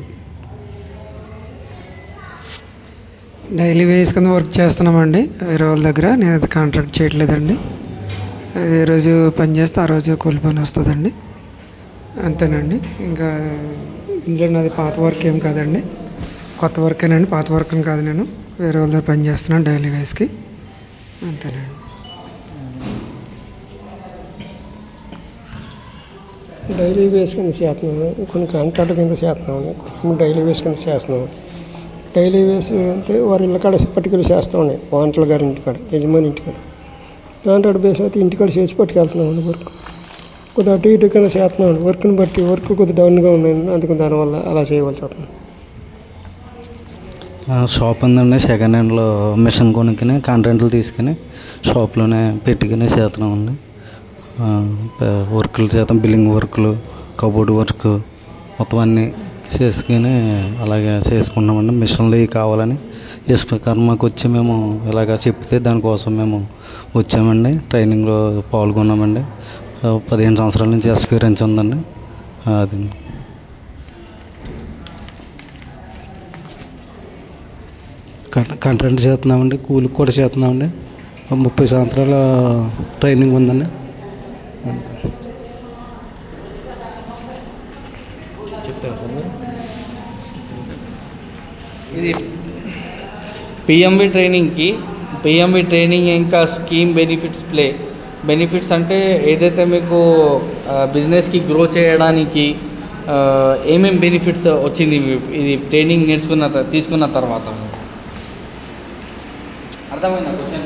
డైలీ వేస్ కింద వర్క్ చేస్తున్నామండి వేరే వాళ్ళ దగ్గర నేను అది కాంట్రాక్ట్ చేయట్లేదండి ఏ రోజు పని చేస్తే ఆ రోజు కూలి పని వస్తుందండి అంతేనండి ఇంకా ఇందులో నాది పాత వర్క్ ఏం కాదండి కొత్త వర్కేనండి పాత వర్క్ కాదు నేను వేరే వాళ్ళ దగ్గర పని చేస్తున్నాను డైలీ వేస్కి అంతేనండి డైలీ వేస్ కింద చేస్తున్నాము కొన్ని కాంట్రాక్ట్ కింద చేస్తున్నాము కొన్ని డైలీ వేస్ కింద చేస్తున్నాము డైలీ వేస్ అంటే వారి ఇళ్ళ కాడ పట్టుకెళ్ళి చేస్తామండి వాంటల గారి ఇంటికాడ యజమాని ఇంటికాడ కాంట్రాక్ట్ బేస్ అయితే ఇంటికాడ చేసి పట్టుకెళ్తున్నామండి వర్క్ కొద్దిగా అటు ఇటు కింద చేస్తున్నామండి వర్క్ని బట్టి వర్క్ కొద్దిగా డౌన్గా ఉందండి అందుకని దానివల్ల అలా చేయవలసి వస్తుంది ఆ, షాప్ ఉందండి సెకండ్ హ్యాండ్లో మిషన్ కొనుక్కుని కాంట్రాక్ట్లు తీసుకుని షాప్లోనే పెట్టుకుని చేస్తున్నామండి ఆ, ప- వర్కులు చేస్తాం బిల్లింగ్ వర్కులు కబోర్డ్ వర్క్ మొత్తం అన్నీ చేసుకుని అలాగే చేసుకున్నామండి మిషన్లు ఇవి కావాలని విశ్వకర్మకు వచ్చి మేము ఇలాగ చెప్తే దానికోసం మేము వచ్చామండి ట్రైనింగ్లో పాల్గొన్నామండి ఆ, పదిహేను సంవత్సరాల నుంచి ఎక్స్పీరియన్స్ ఉందండి అది కం- కంటెంట్ చేస్తున్నామండి కూలికి కూడా చేస్తున్నామండి ఒక ముప్పై సంవత్సరాల ట్రైనింగ్ ఉందండి చెప్తారా సార్ మీరు ఇది పిఎంవి ట్రైనింగ్కి పిఎంవి ట్రైనింగ్ ఇంకా స్కీమ్ బెనిఫిట్స్ ప్లే బెనిఫిట్స్ అంటే ఏదైతే మీకు బిజినెస్కి గ్రో చేయడానికి ఆ, ఏమేం బెనిఫిట్స్ వచ్చింది ఇది ట్రైనింగ్ నేర్చుకున్న త- తీసుకున్న తర్వాత అర్థమైందా క్వశ్చన్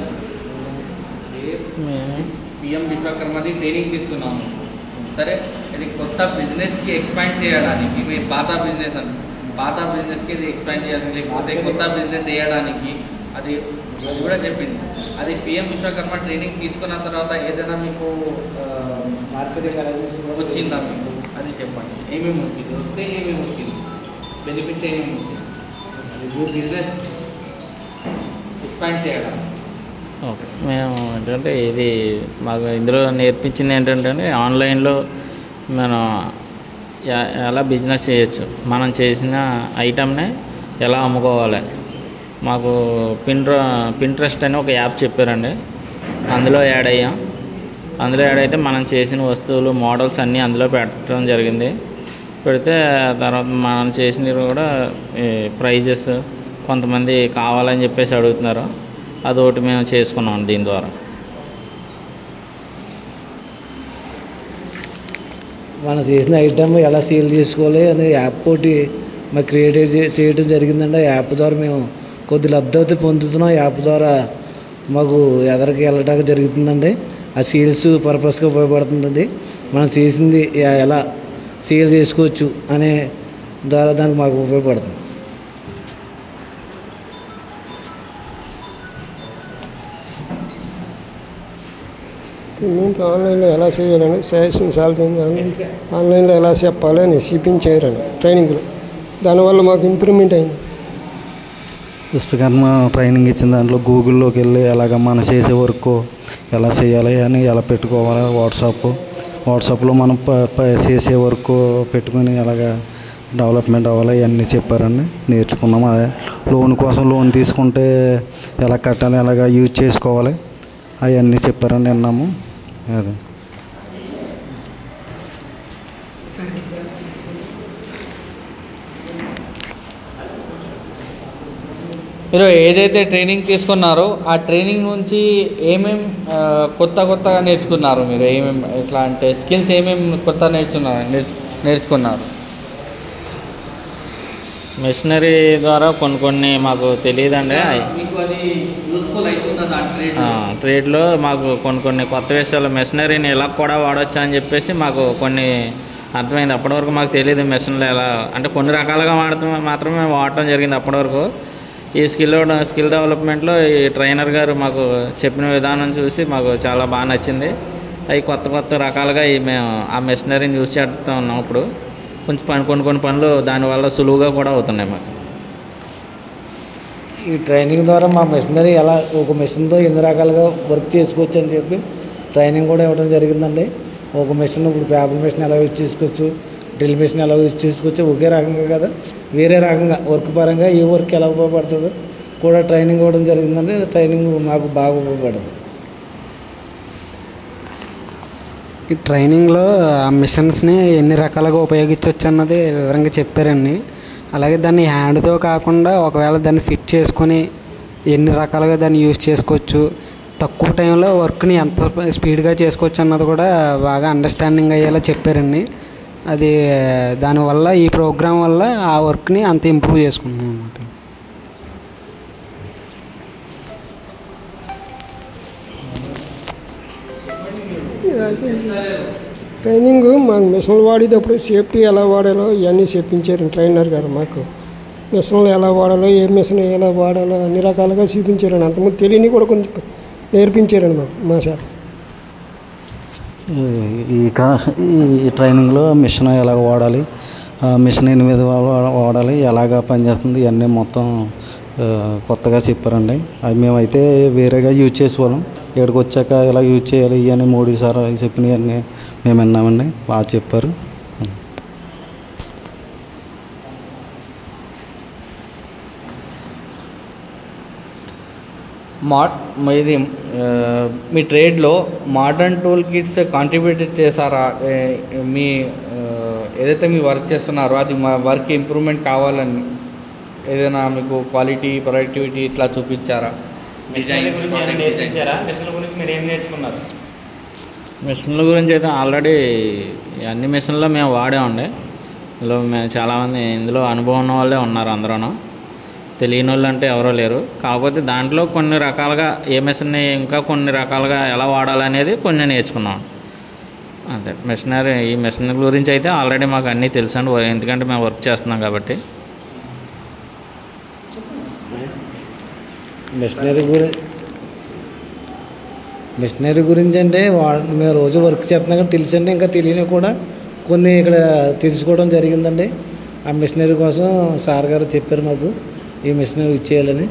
పిఎం విశ్వకర్మది ట్రైనింగ్ తీసుకున్నాము సరే ఇది కొత్త బిజినెస్కి ఎక్స్పాండ్ చేయడానికి మీ పాత బిజినెస్ అని పాత బిజినెస్కి ఇది ఎక్స్పాండ్ చేయాలి లేకపోతే కొత్త బిజినెస్ వేయడానికి అది అది కూడా చెప్పింది అది పిఎం విశ్వకర్మ ట్రైనింగ్ తీసుకున్న తర్వాత ఏదైనా మీకు మార్కెటింగ్ వచ్చిందా మీకు అది చెప్పండి ఏమేమి వచ్చింది వస్తే ఏమేమి వచ్చింది బెనిఫిట్స్ ఏమేమి వచ్చింది బిజినెస్ ఎక్స్పాండ్ చేయడానికి ఓకే మేము ఏంటంటే ఇది మాకు ఇందులో నేర్పించింది ఏంటంటే ఆన్లైన్లో మనం ఎ- ఎలా బిజినెస్ చేయొచ్చు మనం చేసిన ఐటమ్ని ఎలా అమ్ముకోవాలి మాకు పిన్ట్ర పింట్రెస్ట్ అని ఒక యాప్ చెప్పారండి అందులో యాడ్ అయ్యాం అందులో యాడ్ అయితే మనం చేసిన వస్తువులు మోడల్స్ అన్నీ అందులో పెట్టడం జరిగింది పెడితే తర్వాత మనం చేసినవి కూడా ప్రైజెస్ కొంతమంది కావాలని చెప్పేసి అడుగుతున్నారు అదొకటి మేము చేసుకున్నాం దీని ద్వారా మనం చేసిన ఐటమ్ ఎలా సేల్ చేసుకోవాలి అనే యాప్ ఒకటి మాకు క్రియేట్ చేయడం జరిగిందండి ఆ యాప్ ద్వారా మేము కొద్ది లబ్ధి పొందుతున్నాం యాప్ ద్వారా మాకు ఎదరికి వెళ్ళడానికి జరుగుతుందండి ఆ సేల్స్ పర్పస్గా ఉపయోగపడుతుంది మనం చేసింది ఎ- ఎలా సేల్ చేసుకోవచ్చు అనే ద్వారా దానికి మాకు ఉపయోగపడుతుంది పేమెంట్ ఆన్లైన్లో ఎలా చేయాలని సజెషన్ సాల్సింది ఆన్లైన్లో ఎలా చెప్పాలి అని షిప్పింగ్ చేయరని ట్రైనింగ్లో దానివల్ల మాకు ఇంప్రూవ్మెంట్ అయింది విశ్వకర్మ ట్రైనింగ్ ఇచ్చిన దాంట్లో గూగుల్లోకి వెళ్ళి ఎలాగ మనం చేసే వర్క్ ఎలా చేయాలి అని ఎలా పెట్టుకోవాలి వాట్సాప్ వాట్సాప్లో మనం ప ప- చేసే వర్క్ పెట్టుకుని ఎలాగ డెవలప్మెంట్ అవ్వాలి ఇవన్నీ చెప్పారండి నేర్చుకున్నాం అదే లోన్ కోసం లోన్ తీసుకుంటే ఎలా కట్టాలి ఎలాగ యూజ్ చేసుకోవాలి అవన్నీ చెప్పారని విన్నాము అదే మీరు ఏదైతే ట్రైనింగ్ తీసుకున్నారో ఆ ట్రైనింగ్ నుంచి ఏమేం ఆ, కొత్త కొత్తగా నేర్చుకున్నారు మీరు ఏమేం ఎట్లా అంటే స్కిల్స్ ఏమేం కొత్త నేర్చుకున్నారు నేర్చు నేర్చుకున్నారు మిషనరీ ద్వారా కొన్ని కొన్ని మాకు తెలియదండి మీకు అది యూస్ఫుల్ అవుతున్నది ఆ ట్రేడ్ ట్రేడ్లో మాకు కొన్ని కొన్ని కొత్త విషయాలు మిషనరీని ఇలా కూడా వాడచ్చు అని చెప్పేసి మాకు కొన్ని అర్థమైంది అప్పటి వరకు మాకు తెలియదు మిషన్లు ఎలా అంటే కొన్ని రకాలుగా వాడటం మాత్రమే వాడటం జరిగింది అప్పటి వరకు ఈ స్కిల్ స్కిల్ డెవలప్మెంట్లో ఈ ట్రైనర్ గారు మాకు చెప్పిన విధానం చూసి మాకు చాలా బాగా నచ్చింది అవి కొత్త కొత్త రకాలుగా ఈ మేము ఆ మిషనరీని యూజ్ చేస్తూ ఉన్నాం ఇప్పుడు కొంచెం పని కొన్ని కొన్ని పనులు దానివల్ల సులువుగా కూడా అవుతున్నాయి మాకు ఈ ట్రైనింగ్ ద్వారా మా మిషనరీ ఎలా ఒక మిషన్తో ఎన్ని రకాలుగా వర్క్ చేసుకోవచ్చు అని చెప్పి ట్రైనింగ్ కూడా ఇవ్వడం జరిగిందండి ఒక మిషన్ ఇప్పుడు పేపర్ మిషన్ ఎలా యూజ్ చేసుకోవచ్చు డ్రిల్ మిషన్ ఎలా యూజ్ చేసుకోవచ్చు ఒకే రకంగా కదా వేరే రకంగా వర్క్ పరంగా ఏ వర్క్ ఎలా ఉపయోగపడుతుందో కూడా ట్రైనింగ్ ఇవ్వడం జరిగిందండి ట్రైనింగ్ మాకు బాగా ఉపయోగపడింది ఈ ట్రైనింగ్లో ఆ మిషన్స్ని ఎన్ని రకాలుగా ఉపయోగించవచ్చు అన్నది వివరంగా చెప్పారండి అలాగే దాన్ని హ్యాండ్తో కాకుండా ఒకవేళ దాన్ని ఫిట్ చేసుకొని ఎన్ని రకాలుగా దాన్ని యూజ్ చేసుకోవచ్చు తక్కువ టైంలో వర్క్ని ఎంత స్పీడ్గా చేసుకోవచ్చు అన్నది కూడా బాగా అండర్స్టాండింగ్ అయ్యేలా చెప్పారండి అది దానివల్ల ఈ ప్రోగ్రాం వల్ల ఆ వర్క్ని అంత ఇంప్రూవ్ చేసుకుంటున్నాం అనమాట ట్రైనింగ్ మాకు మిషన్లు వాడేటప్పుడు సేఫ్టీ ఎలా వాడాలో ఇవన్నీ చెప్పించారు ట్రైనర్ గారు మాకు మిషన్లు ఎలా వాడాలో ఏ మిషన్ ఎలా వాడాలో అన్ని రకాలుగా చూపించారండి అంతకుముందు తెలియని కూడా కొంచెం నేర్పించారండి మాకు మా చేత ఈ- ఈ కా ఈ ట్రైనింగ్లో మిషన్ ఎలా వాడాలి ఆ మిషన్ ఎన్ని విధాలు వాడాలి ఎలాగ పనిచేస్తుంది ఇవన్నీ మొత్తం ఆ, కొత్తగా చెప్పారండి అవి మేమైతే వేరేగా యూజ్ చేసేవాళ్ళం ఇక్కడికి వచ్చాక ఎలా యూజ్ చేయాలి ఇవన్నీ మోడీ సార్ అవి చెప్పినవన్నీ మేము విన్నామండి బాగా చెప్పారు మా ఇది ఆ, మీ ట్రేడ్లో మోడర్న్ టూల్ కిట్స్ కాంట్రిబ్యూటెడ్ చేశారా ఏ, మీ ఆ, ఏదైతే మీ వర్క్ చేస్తున్నారో అది మా వర్క్ ఇంప్రూవ్మెంట్ కావాలని ఏదైనా మీకు క్వాలిటీ ప్రొడక్టివిటీ ఇట్లా చూపించారా మిషన్ల గురించి ఏమైనా నేర్పించారా మిషన్ల గురించి మీరు ఏం నేర్చుకున్నారు మిషన్ల గురించి అయితే ఆల్రెడీ అన్ని మిషన్లో మేము వాడామండి ఇందులో మేము చాలామంది ఇందులో అనుభవం ఉన్న వాళ్ళే ఉన్నారు అందరూను తెలియని వాళ్ళు అంటే ఎవరో లేరు కాకపోతే దాంట్లో కొన్ని రకాలుగా ఏ మిషన్ని ఇంకా కొన్ని రకాలుగా ఎలా వాడాలనేది కొన్ని నేర్చుకున్నాం అంతే మిషనరీ ఈ మిషన్ గురించి అయితే ఆల్రెడీ మాకు అన్నీ తెలుసు అండి ఎందుకంటే మేము వర్క్ చేస్తున్నాం కాబట్టి మిషనరీ గురించి మిషనరీ గురించి అంటే వా మేము రోజు వర్క్ చేస్తున్నాం కానీ తెలిసండి ఇంకా తెలియని కూడా కొన్ని ఇక్కడ తెలుసుకోవడం జరిగిందండి ఆ మిషనరీ కోసం సార్ గారు చెప్పారు మాకు ఈ మిషనరీ ఇచ్చేయాలని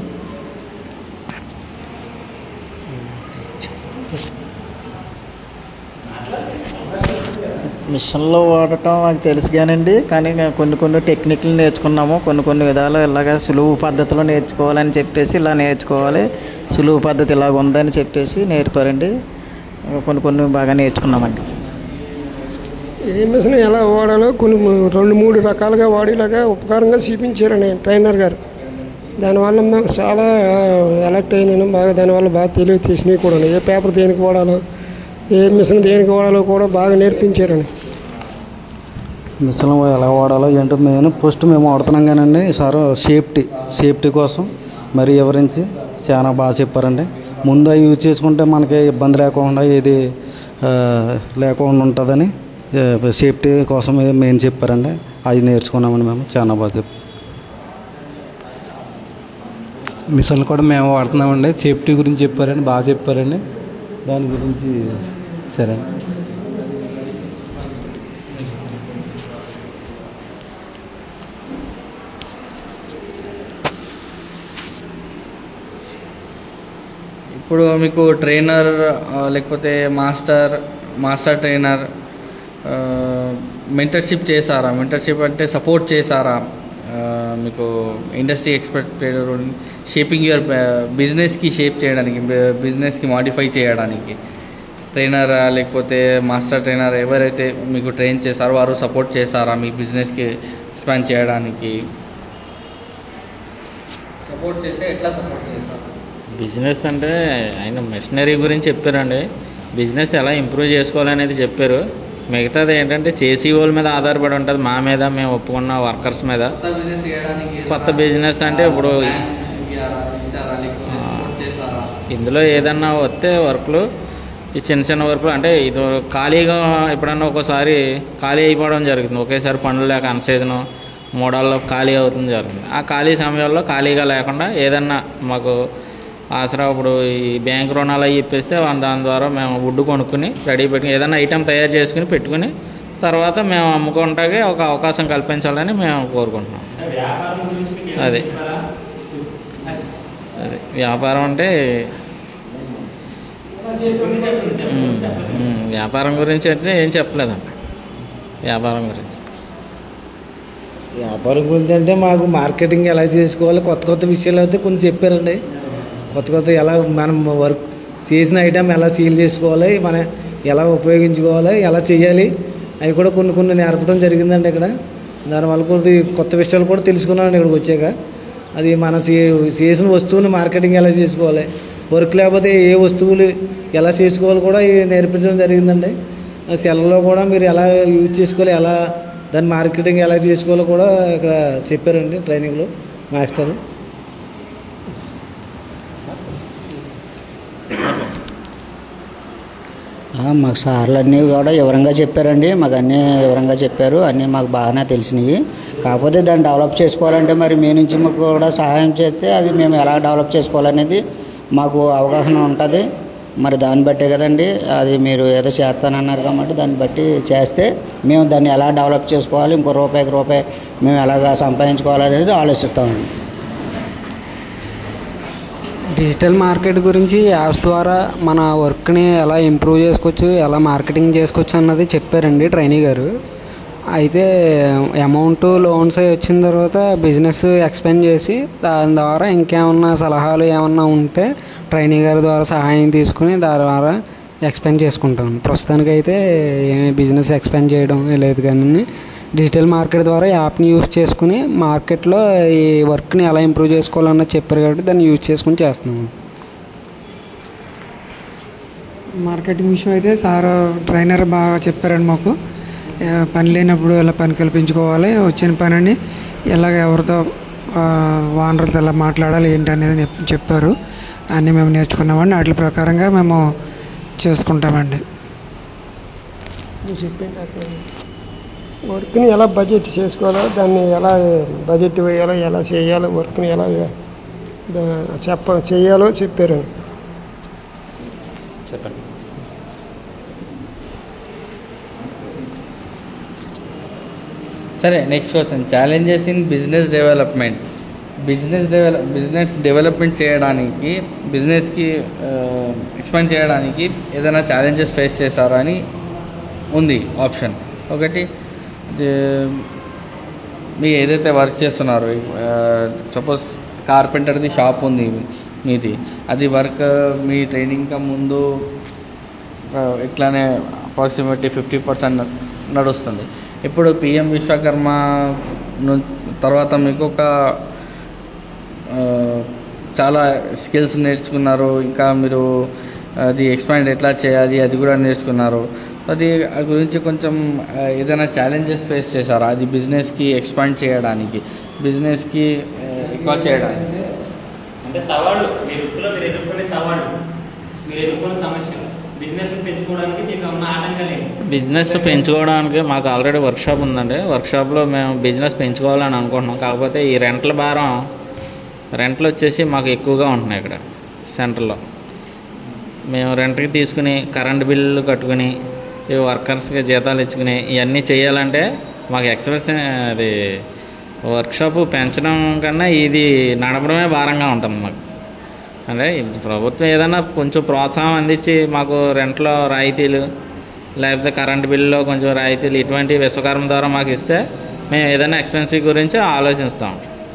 మిషన్లో వాడటం మాకు తెలుసు కానండి కానీ మేము కొన్ని కొన్ని టెక్నిక్లు నేర్చుకున్నాము కొన్ని కొన్ని విధాలు ఇలాగ సులువు పద్ధతిలో నేర్చుకోవాలని చెప్పేసి ఇలా నేర్చుకోవాలి సులువు పద్ధతి ఇలాగ ఉందని చెప్పేసి నేర్పారండి కొన్ని కొన్ని బాగా నేర్చుకున్నామండి ఏ మిషన్ ఎలా వాడాలో కొన్ని మూ- రెండు మూడు రకాలుగా వాడేలాగా ఉపకారంగా చూపించారండి ట్రైనర్ గారు దానివల్ల మేము చాలా ఎలక్ట్ అయింది బాగా దానివల్ల బాగా తెలివి తీసినవి కూడా ఏ పేపర్ దేనికి వాడాలో ఏ మిషన్ దేనికి వాడాలో కూడా బాగా నేర్పించారండి మిషన్ ఎలా వాడాలో ఏంటో మేము ఫస్ట్ మేము వాడుతున్నాం కానండి సార్ సేఫ్టీ సేఫ్టీ కోసం మరి వివరించి చాలా బాగా చెప్పారండి ముందు అవి యూజ్ చేసుకుంటే మనకి ఇబ్బంది లేకుండా ఏది ఆ, లేకుండా ఉంటుందని ఆ, సేఫ్టీ కోసం మెయిన్ చెప్పారండి అది నేర్చుకున్నామండి మేము చాలా బాగా చెప్పారు మిషన్లు కూడా మేము వాడుతున్నామండి సేఫ్టీ గురించి చెప్పారండి బాగా చెప్పారండి దాని గురించి సరే ఇప్పుడు మీకు ట్రైనర్ ఆ, లేకపోతే మాస్టర్ మాస్టర్ ట్రైనర్ మెంటర్షిప్ చేశారా మెంటర్షిప్ అంటే సపోర్ట్ చేశారా ఆ, మీకు ఇండస్ట్రీ ఎక్స్పెక్టెడ్ షేపింగ్ యువర్ బిజినెస్కి షేప్ చేయడానికి బిజినెస్కి మాడిఫై చేయడానికి ట్రైనర్ లేకపోతే మాస్టర్ ట్రైనర్ ఎవరైతే మీకు ట్రైన్ చేశారో వారు సపోర్ట్ చేశారా మీ బిజినెస్కి ఎక్స్పాండ్ చేయడానికి సపోర్ట్ చేస్తే ఎట్లా సపోర్ట్ చేస్తారు బిజినెస్ అంటే ఆయన మెషినరీ గురించి చెప్పారండి బిజినెస్ ఎలా ఇంప్రూవ్ చేసుకోవాలనేది చెప్పారు మిగతాది ఏంటంటే చేసే వాళ్ళ మీద ఆధారపడి ఉంటుంది మా మీద మేము ఒప్పుకున్న వర్కర్స్ మీద కొత్త బిజినెస్ చేయడానికి కొత్త బిజినెస్ అంటే ఇప్పుడు ఇచ్చారా లేకపోతే సపోర్ట్ చేశారా ఇందులో ఏదన్నా వస్తే వర్క్లు ఈ చిన్న చిన్న వర్క్లు అంటే ఇది ఖాళీగా ఎప్పుడన్నా ఒక్కోసారి ఖాళీ అయిపోవడం జరుగుతుంది ఒకేసారి పనులు లేక అన్సీజను మూడాల్లో ఖాళీ అవుతుంది జరుగుతుంది ఆ ఖాళీ సమయంలో ఖాళీగా లేకుండా ఏదన్నా మాకు ఆసరా ఇప్పుడు ఈ బ్యాంక్ రుణాలు అవి ఇప్పిస్తే వా- దాని ద్వారా మేము వుడ్ కొనుక్కుని రెడీ పెట్టుకుని ఏదైనా ఐటెం తయారు చేసుకుని పెట్టుకుని తర్వాత మేము అమ్ముకుంటాకే ఒక అవకాశం కల్పించాలని మేము కోరుకుంటున్నాం అది అది వ్యాపారం అంటే ఉమ్, ఉమ్, వ్యాపారం గురించి అయితే ఏం చెప్పలేదండి వ్యాపారం గురించి వ్యాపారం గురించి అంటే మాకు మార్కెటింగ్ ఎలా చేసుకోవాలి కొత్త కొత్త విషయాలు అయితే కొన్ని చెప్పారండి కొత్త కొత్త ఎలా మనం వర్క్ చేసిన ఐటమ్ ఎలా సీల్ చేసుకోవాలి మన ఎలా ఉపయోగించుకోవాలి ఎలా చేయాలి అవి కూడా కొన్ని కొన్ని నేర్పడం జరిగిందండి ఇక్కడ దానివల్ల కొద్ది కొత్త విషయాలు కూడా తెలుసుకున్నాను ఇక్కడికి వచ్చాక అది మన చే- చేసిన వస్తువుని మార్కెటింగ్ ఎలా చేసుకోవాలి వర్క్ లేకపోతే ఏ వస్తువులు ఎలా చేసుకోవాలి కూడా ఇది నేర్పించడం జరిగిందండి సెలలో కూడా మీరు ఎలా యూజ్ చేసుకోవాలి ఎలా దాని మార్కెటింగ్ ఎలా చేసుకోవాలో కూడా ఇక్కడ చెప్పారండి ట్రైనింగ్లో మాస్టర్ ఆ, మాకు సార్లు అన్నీ కూడా వివరంగా చెప్పారండి మాకు అన్నీ వివరంగా చెప్పారు అన్నీ మాకు బాగానే తెలిసినవి కాకపోతే దాన్ని డెవలప్ చేసుకోవాలంటే మరి మీ నుంచి మాకు కూడా సహాయం చేస్తే అది మేము ఎలా డెవలప్ చేసుకోవాలనేది మాకు అవగాహన ఉంటుంది మరి దాన్ని బట్టే కదండి అది మీరు ఏదో చేస్తానన్నారు కాబట్టి దాన్ని బట్టి చేస్తే మేము దాన్ని ఎలా డెవలప్ చేసుకోవాలి ఇంకో రూపాయికి రూపాయి మేము ఎలాగా సంపాదించుకోవాలనేది ఆలోచిస్తామండి డిజిటల్ మార్కెట్ గురించి యాప్స్ ద్వారా మన వర్క్ని ఎలా ఇంప్రూవ్ చేసుకోవచ్చు ఎలా మార్కెటింగ్ చేసుకోవచ్చు అన్నది చెప్పారండి ట్రైనీ గారు అయితే అమౌంట్ లోన్స్ అవి వచ్చిన తర్వాత బిజినెస్ ఎక్స్పెండ్ చేసి దాని ద్వారా ఇంకేమన్నా సలహాలు ఏమన్నా ఉంటే ట్రైనీ గారి ద్వారా సహాయం తీసుకుని దాని ద్వారా ఎక్స్పెండ్ చేసుకుంటాం ప్రస్తుతానికైతే ఏమీ బిజినెస్ ఎక్స్పెండ్ చేయడం లేదు కానీ డిజిటల్ మార్కెట్ ద్వారా యాప్ని యూజ్ చేసుకుని మార్కెట్లో ఈ వర్క్ని ఎలా ఇంప్రూవ్ చేసుకోవాలన్నది చెప్పారు కాబట్టి దాన్ని యూజ్ చేసుకుని చేస్తున్నాం మార్కెటింగ్ విషయం అయితే సార్ ట్రైనర్ బాగా చెప్పారండి మాకు ఆ, పని లేనప్పుడు ఎలా పని కల్పించుకోవాలి వచ్చిన పనిని ఎలాగ ఎవరితో ఆ, ఓనర్తో ఎలా మాట్లాడాలి ఏంటి అనేది చెప్- చెప్పారు అన్నీ మేము నేర్చుకున్నామండి వాటి ప్రకారంగా మేము చేసుకుంటామండి నువ్వు చెప్పండి అక్కడ వర్క్ని ఎలా బడ్జెట్ చేసుకోవాలో దాన్ని ఎలా బడ్జెట్ వేయాలో ఎలా చేయాలో వర్క్ని ఎలా దా- చెప్ప చేయాలో చెప్పారు చెప్పండి సరే next question challenges in business development business develop business development చేయడానికి బిజినెస్కి ఎక్స్పాండ్ చేయడానికి ఏదైనా ఛాలెంజెస్ ఫేస్ చేశారా అని ఉంది ఆప్షన్ ఒకటి దే- మీ ఏదైతే వర్క్ చేస్తున్నారో సపోజ్ కార్పెంటర్ది షాప్ ఉంది మీది అది వర్క్ మీ ట్రైనింగ్ కమ్ ముందు ఆ, ఇట్లానే అప్రాక్సిమేట్లీ ఫిఫ్టీ పర్సెంట్ నడుస్తుంది ఇప్పుడు పిఎం విశ్వకర్మ ను తర్వాత మీకు ఒక ఆ, చాలా స్కిల్స్ నేర్చుకున్నారు ఇంకా మీరు అది ఎక్స్పాండ్ ఎట్లా చేయాలి అది కూడా నేర్చుకున్నారు అది ఆ గురించి కొంచెం ఆ, ఏదైనా ఛాలెంజెస్ ఫేస్ చేశారా అది బిజినెస్కి ఎక్స్పాండ్ చేయడానికి బిజినెస్కి ఎక్కువ చేయడానికి అంటే సవాళ్ళు మీ వృత్తిలో మీరు ఎదుర్కొనే సవాళ్ళు మీరు ఎదుర్కొనే సమస్యలు బిజినెస్ పెంచుకోవడానికి మీకు ఉన్న ఆటంకాలు ఏంటి బిజినెస్ పెంచుకోవడానికి మాకు ఆల్రెడీ వర్క్షాప్ ఉందండి వర్క్షాప్లో మేము బిజినెస్ పెంచుకోవాలని అనుకుంటున్నాం కాకపోతే ఈ రెంట్ల భారం రెంట్లు వచ్చేసి మాకు ఎక్కువగా ఉంటున్నాయి ఇక్కడ సెంటర్లో మేము రెంట్కి తీసుకుని కరెంట్ బిల్లు కట్టుకుని ఈ వర్కర్స్కి జీతాలు ఇచ్చుకుని ఇవన్నీ చేయాలంటే మాకు ఎక్స్ప్రెస్ అది వర్క్షాప్ పెంచడం కన్నా ఇది నడపడమే భారంగా ఉంటుంది మాకు అంటే ఇది ప్రభుత్వం ఏదైనా కొంచెం ప్రోత్సాహం అందించి మాకు రెంట్లో రాయితీలు లేకపోతే కరెంట్ బిల్లులో కొంచెం రాయితీలు ఇటువంటి విశ్వకర్మ ద్వారా మాకు ఇస్తే మేము ఏదైనా ఎక్స్పెన్సివ్ గురించి ఆలోచిస్తాం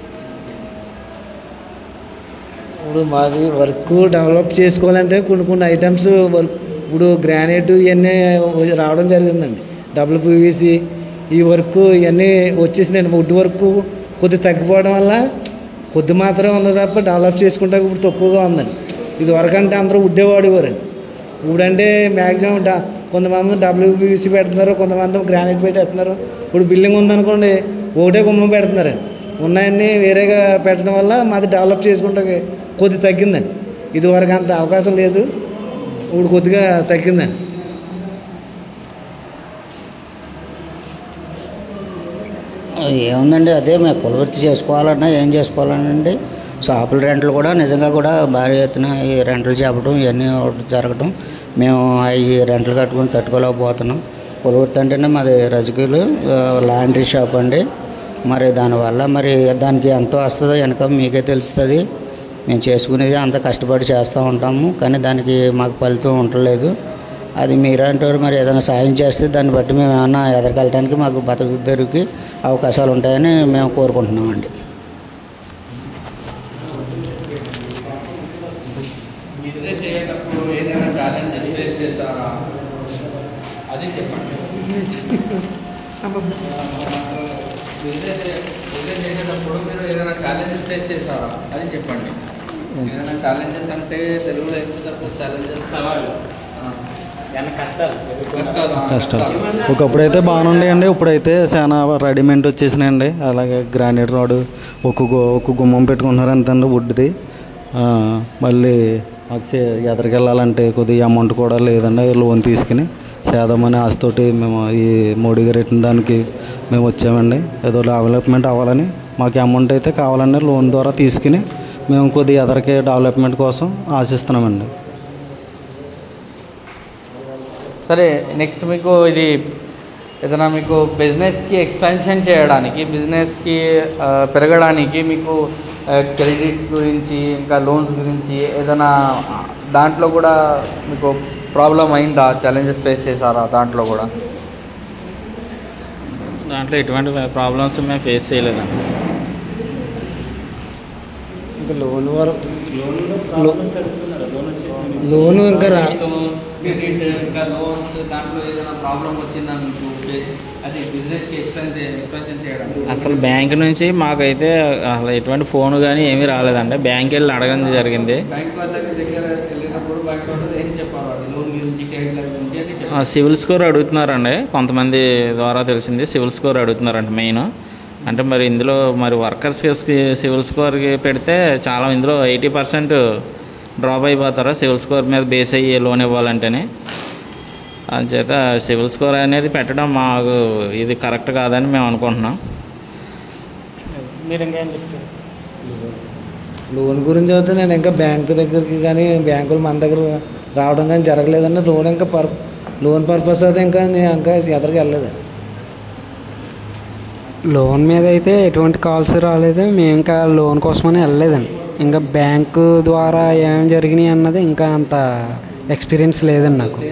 ఇప్పుడు మాది వర్క్ డెవలప్ చేసుకోవాలంటే కొన్ని కొన్ని ఐటమ్స్ వర్క్ ఇప్పుడు గ్రానైట్ ఇవన్నీ రావడం జరిగిందండి డబుల్ పీవీసీ ఈ వర్క్ ఇవన్నీ వచ్చేసినాయండి వుడ్ వర్క్ కొద్ది తగ్గిపోవడం వల్ల కొద్ది మాత్రమే ఉంది తప్ప డెవలప్ చేసుకుంటే ఇప్పుడు తక్కువగా ఉందండి ఇది వరకు అంటే అందరూ వుడ్డే వాడేవారండి ఇప్పుడంటే మ్యాక్సిమం డ కొంతమంది డబ్ల్యూపీసీ పెడుతున్నారు కొంతమంది గ్రానైట్ పెట్టేస్తున్నారు ఇప్పుడు బిల్డింగ్ ఉందనుకోండి ఒకటే గుమ్మం పెడుతున్నారండి ఉన్నాయన్నీ వేరేగా పెట్టడం వల్ల మాది డెవలప్ చేసుకుంటే కొద్ది తగ్గిందండి ఇది వరకు అంత అవకాశం లేదు ఇప్పుడు కొద్దిగా తగ్గిందండి ఏముందండి అదే మేము కులవృత్తి చేసుకోవాలన్నా ఏం చేసుకోవాలనండి షాపుల రెంట్లు కూడా నిజంగా కూడా భారీ ఎత్తున ఈ రెంట్లు చెప్పడం ఇవన్నీ ఒకటి జరగడం మేము ఈ రెంట్లు కట్టుకొని తట్టుకోలేకపోతున్నాం కులవృత్తి అంటేనే మాది రజకీలు లాండ్రీ షాప్ అండి మరి దానివల్ల మరి దానికి ఎంతో వస్తుందో వెనక మీకే తెలుస్తుంది మేము చేసుకునేది అంత కష్టపడి చేస్తూ ఉంటాము కానీ దానికి మాకు ఫలితం ఉండలేదు అది మీరంటే మరి ఏదైనా సాయం చేస్తే దాన్ని బట్టి మేము ఏమన్నా ఎదగలటానికి మాకు బతుకు తెరువుకి అవకాశాలు ఉంటాయని మేము కోరుకుంటున్నామండి బిజినెస్ చేసేటప్పుడు ఏదైనా ఛాలెంజెస్ ఫేస్ చేస్తారా అది చెప్పండి బిజినెస్ బిజినెస్ చేసేటప్పుడు మీరు ఏదైనా ఛాలెంజెస్ ఫేస్ చేస్తారా అది చెప్పండి ఏదైనా ఛాలెంజెస్ అంటే తెలుగులో ఎక్కువ తక్కువ ఛాలెంజెస్ సవాళ్ళు కష్టాలు కష్టాలు ఆ, కష్టాలు ఒకప్పుడైతే బాగానే ఉండేయండి ఇప్పుడైతే చాలా రెడీమేడ్ వచ్చేసినాయండి అలాగే గ్రానైట్ రాడ్ ఒక్క గు- ఒక్క గుమ్మం పెట్టుకుంటున్నారు అంతండి వుడ్ది ఆ, మళ్ళీ మాకు చే ఎదరికి వెళ్ళాలంటే కొద్దిగా అమౌంట్ కూడా లేదండి లోన్ తీసుకుని చేద్దామని ఆశతోటి మేము ఈ మోడీ గారు పెట్టిన దానికి మేము వచ్చామండి ఏదో డెవలప్మెంట్ అవ్వాలని మాకు అమౌంట్ అయితే కావాలండి లోన్ ద్వారా తీసుకుని మేము కొద్దిగా ఎదరికి డెవలప్మెంట్ కోసం ఆశిస్తున్నామండి సరే నెక్స్ట్ మీకు ఇది ఏదైనా మీకు బిజినెస్కి ఎక్స్పాన్షన్ చేయడానికి బిజినెస్కి ఆ, పెరగడానికి మీకు క్రెడిట్ గురించి ఇంకా లోన్స్ గురించి ఏదైనా దాంట్లో కూడా మీకు ప్రాబ్లం అయిందా ఛాలెంజెస్ ఫేస్ చేశారా దాంట్లో కూడా దాంట్లో ఎటువంటి ప్రాబ్లమ్స్ మేము ఫేస్ చేయలేదండి ఇంకా లోన్ వరకు లో- లోను ఇంకా రా క్రెడిట్ ఇంకా లోన్స్ దాంట్లో ఏదైనా ప్రాబ్లం వచ్చిందా మీకు ఫేస్ అది బిజినెస్కి ఎక్స్పెన్స్ ఎక్స్పెన్షన్ చేయడం అసలు బ్యాంక్ నుంచి మాకైతే అసలు ఎటువంటి ఫోన్ కానీ ఏమీ రాలేదండి బ్యాంక్ వెళ్ళి అడగడం జరిగింది బ్యాంక్ వాళ్ళ దగ్గర వెళ్ళినప్పుడు బ్యాంక్ వాళ్ళు ఏం చెప్పారు అది లోన్ గురించి క్రెడిట్ లైఫ్ గురించి అని ఆ, చెప్పారు సివిల్ స్కోర్ అడుగుతున్నారండి కొంతమంది ద్వారా తెలిసింది సివిల్ స్కోర్ అడుగుతున్నారంట మెయిన్ అంటే మరి ఇందులో మరి వర్కర్స్కి సివిల్ స్కోర్కి పెడితే చాలా ఇందులో ఎయిటీ పర్సెంట్ డ్రాప్ అయిపోతారు సివిల్ స్కోర్ మీద బేస్ అయ్యి లోన్ ఇవ్వాలంటేనే అందుచేత సివిల్ స్కోర్ అనేది పెట్టడం మాకు ఇది కరెక్ట్ కాదని మేము అనుకుంటున్నాం మీరు ఇంకేం చెప్తారు లోన్ గురించి అయితే నేను ఇంకా బ్యాంక్ దగ్గరికి కానీ బ్యాంకులు మన దగ్గర రావడం కానీ జరగలేదండి లోన్ ఇంకా పర్ లోన్ పర్పస్ అయితే ఇంకా నేను ఇంకా ఎదరికి వెళ్ళలేదు లోన్ మీద అయితే ఎటువంటి కాల్స్ రాలేదు మేము ఇంకా లోన్ కోసమని వెళ్ళలేదండి ఇంకా బ్యాంకు ద్వారా ఏం జరిగినాయి అన్నది ఇంకా అంత ఎక్స్పీరియన్స్ లేదండి నాకు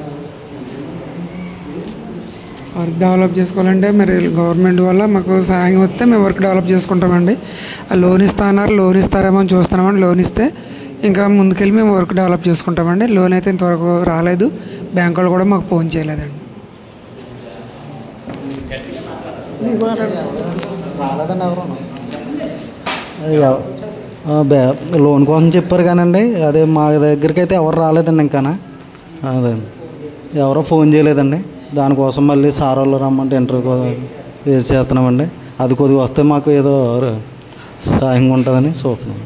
వర్క్ డెవలప్ చేసుకోవాలంటే మరి గవర్నమెంట్ వల్ల మాకు సహాయం వస్తే మేము వర్క్ డెవలప్ చేసుకుంటామండి ఆ లోన్ ఇస్తా అన్నారు లోన్ ఇస్తారేమో అని చూస్తున్నామండి లోన్ ఇస్తే ఇంకా ముందుకెళ్ళి మేము వర్క్ డెవలప్ చేసుకుంటామండి లోన్ అయితే ఇంతవరకు రాలేదు బ్యాంక్ వాళ్ళు కూడా మాకు ఫోన్ చేయలేదండి రాలేదండి ఎవరు అది ఎవ- ఆ, బ్యా- లోన్ కోసం చెప్పారు కానండి అదే మా దగ్గరికి అయితే ఎవరు రాలేదండి ఇంకానా అదే ఎవరో ఫోన్ చేయలేదండి దానికోసం మళ్ళీ సార్ వాళ్ళు రమ్మంటే ఇంటర్వ్యూ వేసి చేస్తున్నామండి అది కొద్దిగా వస్తే మాకు ఏదో సాయంగా ఉంటుందని చూస్తున్నాం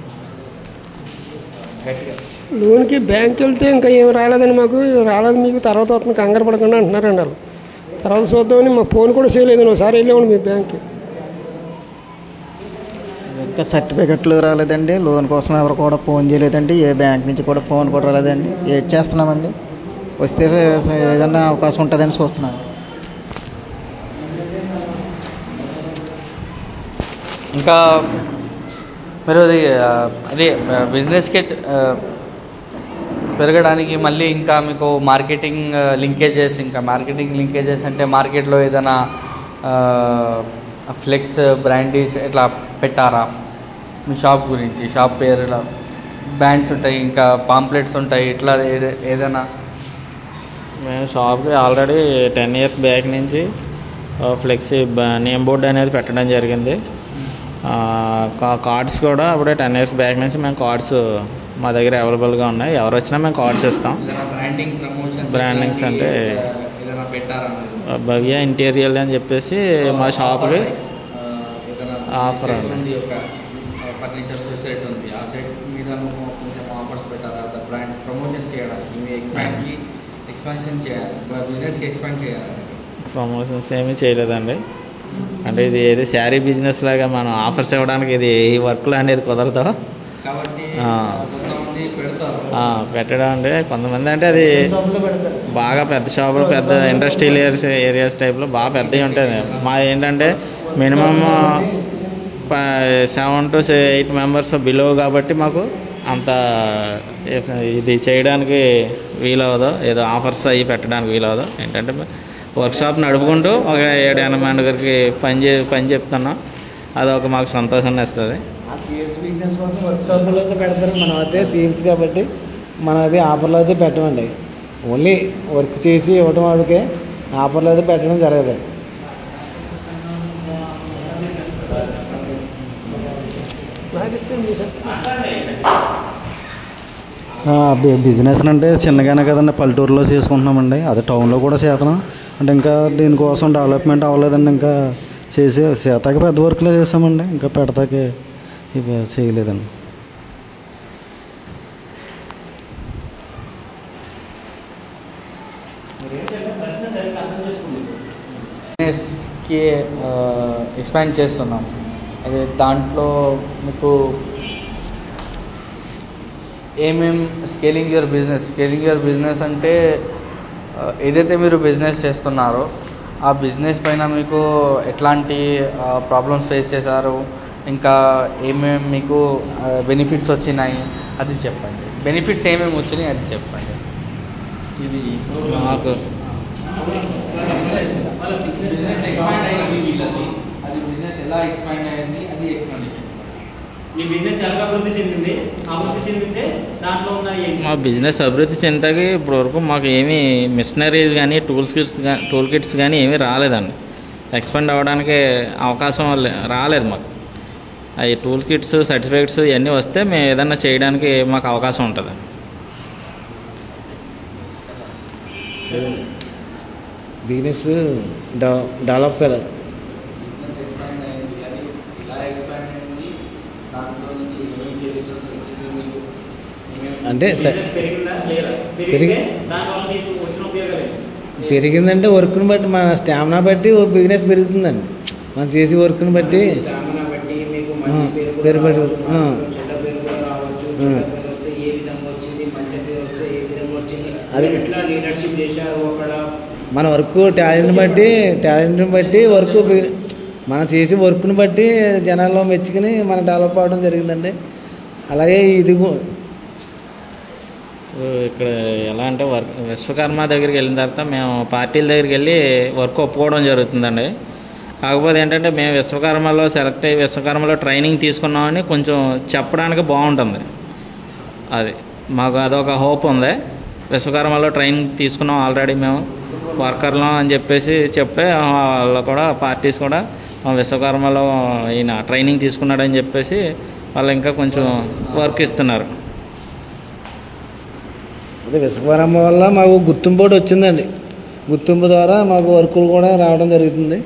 లోన్కి బ్యాంక్ వెళ్తే ఇంకా ఏం రాలేదండి మాకు రాలేదు మీకు తర్వాత వస్తుంది కంగారు పడకుండా అంటున్నారండి వాళ్ళు తర్వాత చూద్దామని మా ఫోన్ కూడా చేయలేదండి ఒకసారి వెళ్ళామండి మీ బ్యాంక్కి ఇంకా సర్టిఫికెట్లు రాలేదండి లోన్ కోసం ఎవరు కూడా ఫోన్ చేయలేదండి ఏ బ్యాంక్ నుంచి కూడా ఫోన్ కూడా రాలేదండి వెయిట్ చేస్తున్నామండి వస్తే ఏదన్నా అవకాశం ఉంటుందని చూస్తున్నాను ఇంకా మీరు అది ఆ, అదే బిజినెస్కి పెరగడానికి మళ్ళీ ఇంకా మీకు మార్కెటింగ్ లింకేజెస్ ఇంకా మార్కెటింగ్ లింకేజెస్ అంటే మార్కెట్లో ఏదైనా ఫ్లెక్స్ బ్రాండీస్ ఇట్లా పెట్టారా మీ షాప్ గురించి షాప్ పేరు ఇలా బ్యాండ్స్ ఉంటాయి ఇంకా పాంప్లెట్స్ ఉంటాయి ఇట్లా ఏదే ఏదైనా మేము షాప్కి ఆల్రెడీ టెన్ ఇయర్స్ బ్యాక్ నుంచి ఫ్లెక్సీ నేమ్ బోర్డ్ అనేది పెట్టడం జరిగింది కార్డ్స్ కూడా అప్పుడే టెన్ ఇయర్స్ బ్యాక్ నుంచి మేము కార్డ్స్ మా దగ్గర అవైలబుల్గా ఉన్నాయి ఎవరు వచ్చినా మేము కార్డ్స్ ఇస్తాం ఏదైనా బ్రాండింగ్ ప్రమోషన్ Brandings అంటే ఏదైనా పెట్టారా మీరు భవ్య ఇంటీరియల్ అని చెప్పేసి మా షాప్కి ఆ, ఏదైనా Offer set ఉంది. ఉంది ఒక ఫర్నిచర్ సెట్ ఉంది ఆ సెట్ మీద నువ్వు కొంచెం ఆఫర్స్ పెట్టారా బ్రాండ్ ప్రమోషన్ చేయడానికి మీ ఎక్స్పాండ్కి ఎక్స్పాన్షన్ చేయాలి బిజినెస్కి ఎక్స్పాండ్ చేయాలి ప్రమోషన్స్ ఏమీ చేయలేదండి అంటే ఇది ఏది శారీ బిజినెస్ లాగా మనం ఆఫర్స్ ఇవ్వడానికి ఇది ఈ వర్క్లో అనేది కుదరదు కాబట్టి ఆ. కొంతమంది పెడతారు ఆ, పెట్టడం అంటే కొంతమంది అంటే అది బాగా పెద్ద షాపులు పెద్ద ఇండస్ట్రియల్ ఏరియాస్ ఏరియాస్ టైప్లో బాగా పెద్దవి ఉంటుంది మా ఏంటంటే minimum seven to eight members below కాబట్టి మాకు అంత ఇది చేయడానికి వీలవదు ఏదో ఆఫర్స్ అవి పెట్టడానికి వీలవదు ఏంటంటే వర్క్షాప్ నడుపుకుంటూ ఒక ఏడు ఎనభై మందికి పని చే పని చెప్తున్నాం అదొక మాకు సంతోషాన్ని ఇస్తుంది ఆ సీల్స్ బిజినెస్ కోసం వర్క్ షాపులో అయితే పెడతారు మనం అయితే సీల్స్ కాబట్టి మనం అయితే ఆఫర్లో అయితే పెట్టమండి ఓన్లీ వర్క్ చేసి ఇవ్వడం వాడికే ఆఫర్లో అయితే పెట్టడం జరగదు బిజినెస్ అంటే చిన్నగానే కదండి పల్లెటూరులో చేసుకుంటున్నామండి అదే టౌన్లో కూడా చేస్తున్నాం అంటే ఇంకా దీనికోసం డెవలప్మెంట్ అవ్వలేదండి ఇంకా చేసి చేతాక పెద్ద వర్క్లో చేసామండి ఇంకా పెడతాకే ఇవి చేయలేదండి బిజినెస్కి ఎక్స్పాండ్ చేస్తున్నాం అదే దాంట్లో మీకు ఏమేం scaling your business scaling your business అంటే ఆ, ఏదైతే మీరు బిజినెస్ చేస్తున్నారో ఆ బిజినెస్ పైన మీకు ఎట్లాంటి ప్రాబ్లమ్స్ ఫేస్ చేశారు ఇంకా ఏమేమి మీకు బెనిఫిట్స్ వచ్చినాయి అది చెప్పండి బెనిఫిట్స్ ఏమేమి వచ్చినాయి అది చెప్పండి ఇది మాకు వాళ్ళ బిజినెస్ ఎక్స్పాండ్ అయింది వీళ్ళది అది బిజినెస్ ఎలా ఎక్స్పాండ్ అయింది అది ఎక్స్ప్లెనేషన్ మీ బిజినెస్ ఎలా అభివృద్ధి చెందింది అభివృద్ధి చెందితే దాంట్లో ఉన్న ఈ మా బిజినెస్ అభివృద్ధి చెందకి ఇప్పటివరకు మాకు ఏమీ మిషనరీస్ కానీ టూల్స్ కిట్స్ కానీ టూల్ కిట్స్ కానీ ఏమీ రాలేదండి ఎక్స్పెండ్ అవ్వడానికి అవకాశం లే- రాలేదు మాకు అవి టూల్ కిట్స్ సర్టిఫికేట్స్ ఇవన్నీ వస్తే మేము ఏదన్నా చేయడానికి మాకు అవకాశం ఉంటుంది బిజినెస్ డెవలప్ కదా అంటే స- బిజినెస్ పెరిగిందా లేదా పెరిగి- పెరిగితే దానివల్ల మీకు వచ్చిన ఉపయోగాలు ఏంటి? పెరిగిందంటే వర్క్ని బట్టి మన స్టామినా బట్టి ఓ బిజినెస్ పెరుగుతుందండి మనం చేసే వర్క్ని బట్టి స్టామినా బట్టి మీకు ఆ, మంచి పేరు కూడా పేరు పెరుగు- రావచ్చు, ఆ. చెడ్డ పేరు కూడా రావచ్చు ఆ. చెడ్డ పేరు వస్తే ఏ విధంగా వచ్చింది మంచి పేరు వస్తే ఏ విధంగా వచ్చింది అది- మీరు ఎట్లా లీడర్షిప్ చేశారు అక్కడ మన వర్క్ టాలెంట్ని బట్టి టాలెంట్ని బట్టి వర్క్ బిగి- మనం చేసే వర్క్ని బట్టి జనాల్లో మెచ్చుకుని మనం డెవలప్ అవ్వడం జరిగిందండి అలాగే ఇది కూ- ఇక్కడ ఎలా అంటే వర్క్ విశ్వకర్మ దగ్గరికి వెళ్ళిన తర్వాత మేము పార్టీల దగ్గరికి వెళ్ళి వర్క్ ఒప్పుకోవడం జరుగుతుందండి కాకపోతే ఏంటంటే మేము విశ్వకర్మలో సెలెక్ట్ అయ్యి విశ్వకర్మలో ట్రైనింగ్ తీసుకున్నామని కొంచెం చెప్పడానికి బాగుంటుంది అది మాకు అదొక హోప్ ఉంది విశ్వకర్మలో ట్రైనింగ్ తీసుకున్నాం ఆల్రెడీ మేము వర్కర్లం అని చెప్పేసి చెప్పే వాళ్ళు కూడా పార్టీస్ కూడా "ఆ, విశ్వకర్మలో ఈయన ట్రైనింగ్ తీసుకున్నాడని చెప్పేసి వాళ్ళు ఇంకా కొంచెం వర్క్ ఇస్తున్నారు అదే విశ్వకర్మ వల్ల మాకు గుర్తింపు ఒకటి వచ్చిందండి గుర్తింపు ద్వారా మాకు వర్కులు కూడా రావడం జరుగుతుంది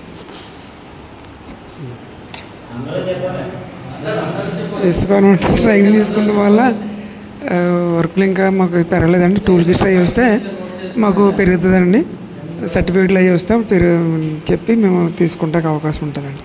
విశ్వకర్మ ట్రైనింగ్ తీసుకుంటే వల్ల ఆ, వర్క్లు ఇంకా మాకు పెరగలేదండి టూల్ కిట్స్ అవి వస్తే మాకు పెరుగుతుందండి సర్టిఫికెట్లు అవి వస్తే అప్పుడు పెరుగు చెప్పి మేము తీసుకుంటానికి అవకాశం ఉంటుందండి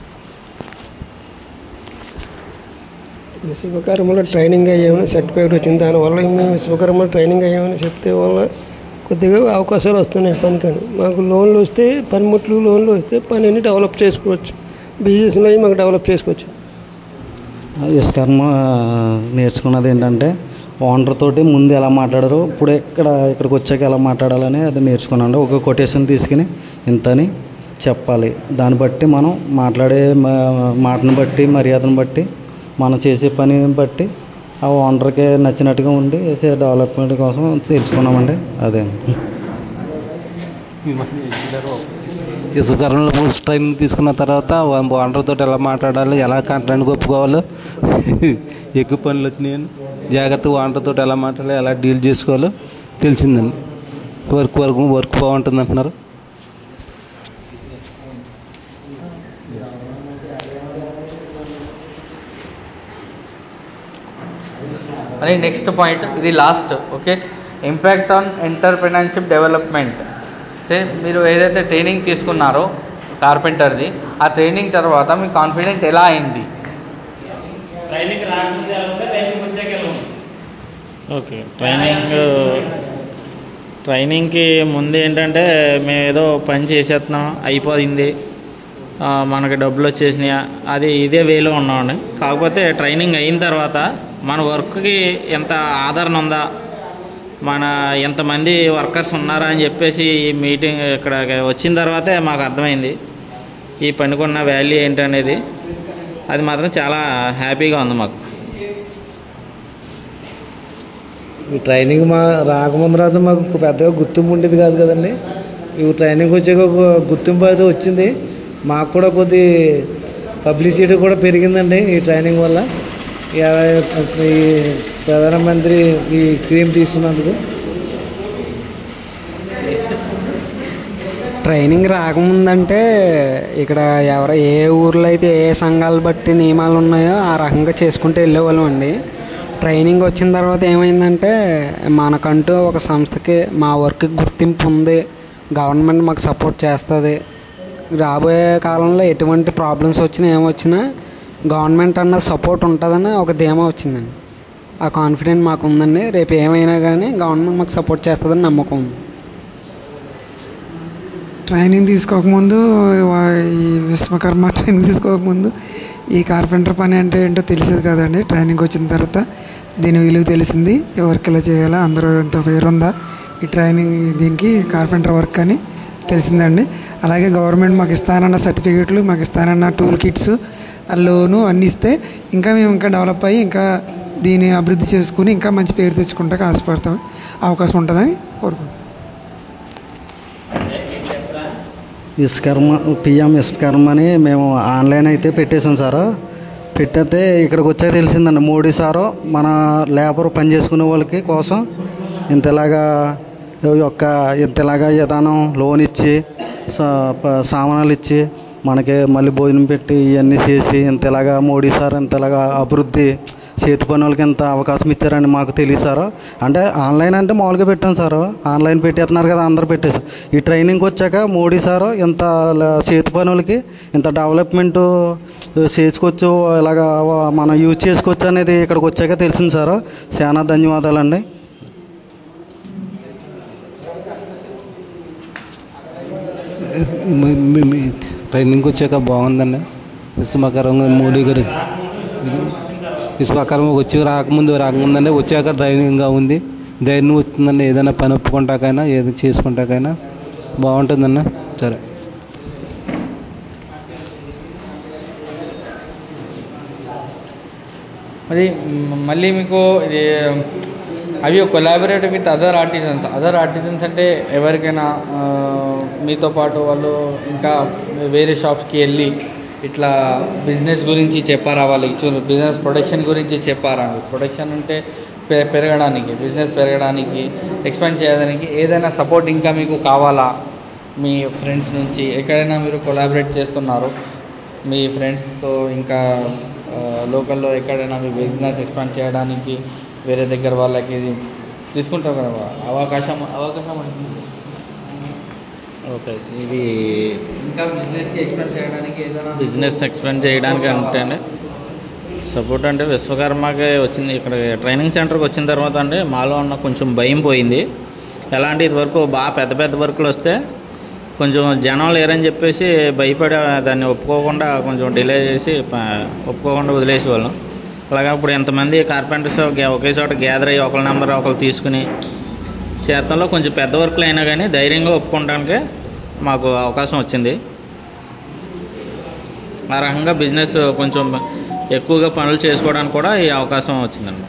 విశ్వకర్మలో ట్రైనింగ్ అయ్యామని సర్టిఫికేట్ వచ్చింది దానివల్ల మేము విశ్వకర్మలో ట్రైనింగ్ అయ్యామని చెప్తే వల్ల కొద్దిగా అవకాశాలు వస్తున్నాయి పనికని మాకు లోన్లు వస్తే పనిముట్లు లోన్లు వస్తే పనిని డెవలప్ చేసుకోవచ్చు బిజినెస్లో అవి మాకు డెవలప్ చేసుకోవచ్చు విశ్వకర్మ నేర్చుకున్నది ఏంటంటే ఓనర్ తోటి ముందు ఎలా మాట్లాడారో ఇప్పుడు ఇక్కడ ఇక్కడికి వచ్చాక ఎలా మాట్లాడాలని అది నేర్చుకున్నాను ఒక కొటేషన్ తీసుకుని ఇంతని చెప్పాలి దాన్ని బట్టి మనం మాట్లాడే మా- మాటను బట్టి మర్యాదను బట్టి మనం చేసే పని బట్టి ఆ ఓనర్కి నచ్చినట్టుగా ఉండి చేసే డెవలప్మెంట్ కోసం తెలుసుకున్నామండి అదే విశ్వకర్మలో ఫుల్ ట్రైనింగ్ తీసుకున్న తర్వాత ఓనర్ తోటి ఎలా మాట్లాడాలి ఎలా కాంట్రాక్ట్ ఒప్పుకోవాలో ఎక్కువ పనులు వచ్చినాయని జాగ్రత్తగా ఓనర్ తోటి ఎలా మాట్లాడాలి ఎలా డీల్ చేసుకోవాలో తెలిసిందండి వర్క్ వర్క్ వర్క్ బాగుంటుంది అంటున్నారు మరి నెక్స్ట్ పాయింట్ ఇది last okay impact on entrepreneurship development say మీరు ఏదైతే ట్రైనింగ్ తీసుకున్నారో కార్పెంటర్ది ఆ ట్రైనింగ్ తర్వాత మీ కాన్ఫిడెంట్ ఎలా అయింది ట్రైనింగ్ రాకముందు ఎలా ఉందా ట్రైనింగ్ వచ్చాక ఎలా ఉంది ఓకే ట్రైనింగ్ ట్రైనింగ్కి ముందు ఏంటంటే మేము ఏదో పని చేసేస్తున్నాం అయిపోయింది ఆ, మనకి డబ్బులు వచ్చేసినాయి అది ఇదే వేలో ఉన్నామండి కాకపోతే ట్రైనింగ్ అయిన తర్వాత మన వర్క్కి ఎంత ఆదరణ ఉందా మన ఎంతమంది వర్కర్స్ ఉన్నారా అని చెప్పేసి ఈ మీటింగ్ ఇక్కడ వచ్చిన తర్వాతే మాకు అర్థమైంది ఈ పనికున్న వాల్యూ ఏంటనేది అది మాత్రం చాలా హ్యాపీగా ఉంది మాకు ఈ ట్రైనింగ్ మా రాకముందు రాత మాకు పెద్దగా గుర్తింపు ఉండేది కాదు కదండి ఈ ట్రైనింగ్ వచ్చాక ఒక గుర్తింపు అయితే వచ్చింది మాకు కూడా కొద్ది పబ్లిసిటీ కూడా పెరిగిందండి ఈ ట్రైనింగ్ వల్ల ఈ ఈ ప్రధానమంత్రి ఈ స్కీమ్ తీసుకున్నందుకు ట్రైనింగ్ రాకముందంటే ఇక్కడ ఎవరు ఏ ఊర్లో అయితే ఏ సంఘాలు బట్టి నియమాలు ఉన్నాయో ఆ రకంగా చేసుకుంటూ వెళ్ళేవాళ్ళం అండి ట్రైనింగ్ వచ్చిన తర్వాత ఏమైందంటే మనకంటూ ఒక సంస్థకి మా వర్క్కి గుర్తింపు ఉంది గవర్నమెంట్ మాకు సపోర్ట్ చేస్తుంది రాబోయే కాలంలో ఎటువంటి ప్రాబ్లమ్స్ వచ్చినా ఏమొచ్చినా గవర్నమెంట్ అన్న సపోర్ట్ ఉంటుందని ఒక ధీమా వచ్చిందండి ఆ కాన్ఫిడెంట్ మాకు ఉందండి రేపు ఏమైనా కానీ గవర్నమెంట్ మాకు సపోర్ట్ చేస్తుందని నమ్మకం ఉంది ట్రైనింగ్ తీసుకోకముందు వా- ఈ విశ్వకర్మ ట్రైనింగ్ తీసుకోకముందు ఈ కార్పెంటర్ పని అంటే ఏంటో తెలిసేది కదండి ట్రైనింగ్ వచ్చిన తర్వాత దీని విలువ తెలిసింది ఈ వర్క్ ఇలా చేయాలా అందరూ ఇంత పేరుందా ఈ ట్రైనింగ్ దీనికి కార్పెంటర్ వర్క్ అని తెలిసిందండి అలాగే గవర్నమెంట్ మాకు ఇస్తానన్న సర్టిఫికేట్లు మాకు ఇస్తానన్న టూల్ కిట్స్ ఆ లోను అన్నీ ఇస్తే ఇంకా మేము ఇంకా డెవలప్ అయ్యి ఇంకా దీన్ని అభివృద్ధి చేసుకుని ఇంకా మంచి పేరు తెచ్చుకుంటానికి ఆశపడతాం అవకాశం ఉంటుందని కోరుకుంటున్నాం విశ్వకర్మ పిఎం విశ్వకర్మ అని మేము ఆన్లైన్ అయితే పెట్టేసాం సార్ పెట్టితే ఇక్కడికి వచ్చాక తెలిసిందండి మోడీ సారు మన లేబర్ పని చేసుకునే వాళ్ళకి కోసం ఇంతలాగా యొక్క ఇంతలాగా విధానం లోన్ ఇచ్చి సా- ప- సామాన్లు ఇచ్చి మనకి మళ్ళీ భోజనం పెట్టి ఇవన్నీ చేసి ఇంతలాగా మోడీ సార్ ఇంతలాగా అభివృద్ధి చేతి పని వాళ్ళకి ఎంత అవకాశం ఇచ్చారని మాకు తెలియదు సార్ అంటే ఆన్లైన్ అంటే మామూలుగా పెట్టాం సార్ ఆన్లైన్ పెట్టేస్తున్నారు కదా అందరూ పెట్టేసి ఈ ట్రైనింగ్కి వచ్చాక మోడీ సార్ ఇంత ల- చేతి పని వాళ్ళకి ఇంత డెవలప్మెంట్ చేసుకోవచ్చు ఇలాగా మనం యూజ్ చేసుకోవచ్చు అనేది ఇక్కడికి వచ్చాక తెలిసింది సార్ చాలా ధన్యవాదాలండి మీ- మీ- మీ ట్రైనింగ్కి వచ్చాక బాగుందండి విశ్వకరంగా మోడీ గారు విశ్వకర్మ వచ్చి రాకముందు రాకముందండి వచ్చాక ట్రైనింగ్గా ఉంది ధైర్యం వస్తుందండి ఏదైనా పని ఒప్పుకుంటాకైనా ఏది చేసుకుంటాకైనా బాగుంటుందన్న సరే మరి మ్, మళ్ళీ మీకు ఇది అవి collaborate with other artisans other artisans అంటే ఎవరికైనా ఆ, మీతో పాటు వాళ్ళు ఇంకా వేరే షాప్స్కి వెళ్ళి ఇట్లా బిజినెస్ గురించి చెప్పారా వాళ్ళు ఇచ్చిన బిజినెస్ ప్రొడక్షన్ గురించి చెప్పారా ప్రొడక్షన్ అంటే పె- పెరగడానికి బిజినెస్ పెరగడానికి ఎక్స్పాండ్ చేయడానికి ఏదైనా సపోర్ట్ ఇంకా మీకు కావాలా మీ ఫ్రెండ్స్ నుంచి ఎక్కడైనా మీరు కొలాబరేట్ చేస్తున్నారు మీ ఫ్రెండ్స్తో ఇంకా లోకల్లో ఎక్కడైనా మీ బిజినెస్ ఎక్స్పాండ్ చేయడానికి వేరే దగ్గర వాళ్ళకి ఇది తీసుకుంటారు కదా అవకాశం అవకాశం ఉంటుంది ఓకే ఇది ఇంకా బిజినెస్కి ఎక్స్పాండ్ చేయడానికి ఏదైనా బిజినెస్ ఎక్స్పెండ్ చేయడానికి అంటే అండి సపోర్ట్ అంటే విశ్వకర్మకి వచ్చింది ఇక్కడ ట్రైనింగ్ సెంటర్కి వచ్చిన తర్వాత అంటే మాలో ఉన్న కొంచెం భయం పోయింది ఎలా అంటే ఇదివరకు బాగా పెద్ద పెద్ద వర్కులు వస్తే కొంచెం జనం లేరని చెప్పేసి భయపడి దాన్ని ఒప్పుకోకుండా కొంచెం డిలే చేసి ప- ఒప్పుకోకుండా వదిలేసేవాళ్ళం అలాగే ఇప్పుడు ఎంతమంది కార్పెంటర్స్ ఒకే చోట గ్యాదర్ అయ్యి ఒకరి నెంబర్ ఒకరు తీసుకుని చేతంలో కొంచెం పెద్ద వర్క్లు అయినా కానీ ధైర్యంగా ఒప్పుకోవడానికి మాకు అవకాశం వచ్చింది ఆ రకంగా బిజినెస్ కొంచెం ఎక్కువగా పనులు చేసుకోవడానికి కూడా ఈ అవకాశం వచ్చిందండి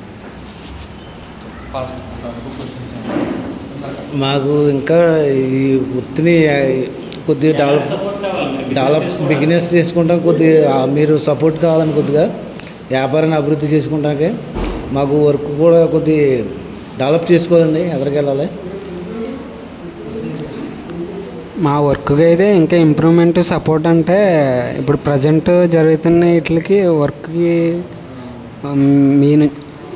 మాకు ఇంకా ఈ వృత్తిని కొద్దిగా డెవలప్ డెవలప్ బిజినెస్ చేసుకుంటాం కొద్దిగా మీరు సపోర్ట్ కావాలని కొద్దిగా వ్యాపారాన్ని అభివృద్ధి చేసుకుంటానికి మాకు వర్క్ కూడా కొద్ది డెవలప్ చేసుకోవాలండి ఎదరికెళ్ళాలి మా వర్క్కి అయితే ఇంకా ఇంప్రూవ్మెంట్ సపోర్ట్ అంటే ఇప్పుడు ప్రజెంట్ జరుగుతున్న వీటికి వర్క్కి మీ ను-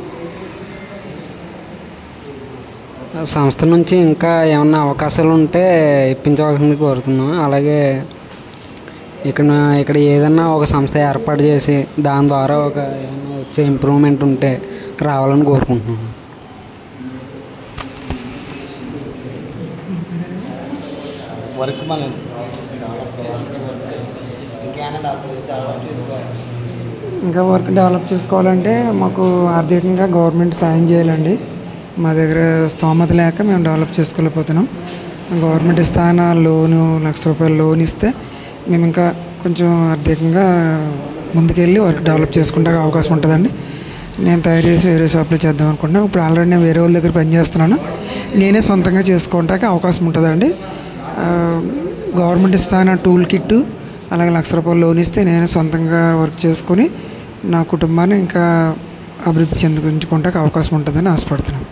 సంస్థ నుంచి ఇంకా ఏమన్నా అవకాశాలు ఉంటే ఇప్పించవలసింది కోరుతున్నాం అలాగే ఇక్కడ ఇక్కడ ఏదన్నా ఒక సంస్థ ఏర్పాటు చేసి దాని ద్వారా ఒక ఏమన్నా వచ్చే ఇంప్రూవ్మెంట్ ఉంటే రావాలని కోరుకుంటున్నాను వర్క్ మనం డెవలప్ చేసుకోవాలి ఇంకా వర్క్ డెవలప్ చేసుకోవాలంటే మాకు ఆర్థికంగా గవర్నమెంట్ సాయం చేయాలండి మా దగ్గర స్తోమత లేక మేము డెవలప్ చేసుకోలేకపోతున్నాం గవర్నమెంట్ ఇస్తాన లోను లక్ష రూపాయల లోన్ ఇస్తే మేము ఇంకా కొంచెం ఆర్థికంగా ముందుకెళ్ళి వర్క్ డెవలప్ చేసుకుంటానికి అవకాశం ఉంటుందండి నేను తయారు చేసి వేరే షాప్లో చేద్దాం అనుకుంటున్నాను ఇప్పుడు ఆల్రెడీ నేను వేరే వాళ్ళ దగ్గర పనిచేస్తున్నాను నేనే సొంతంగా చేసుకోవటానికి అవకాశం ఉంటుందండి ఆ, గవర్నమెంట్ ఇస్తాన టూల్ కిట్ అలాగే లక్ష రూపాయలు లోన్ ఇస్తే నేను సొంతంగా వర్క్ చేసుకొని నా కుటుంబాన్ని ఇంకా అభివృద్ధి చెందుకుంటానికి అవకాశం ఉంటుందని ఆశపడుతున్నాను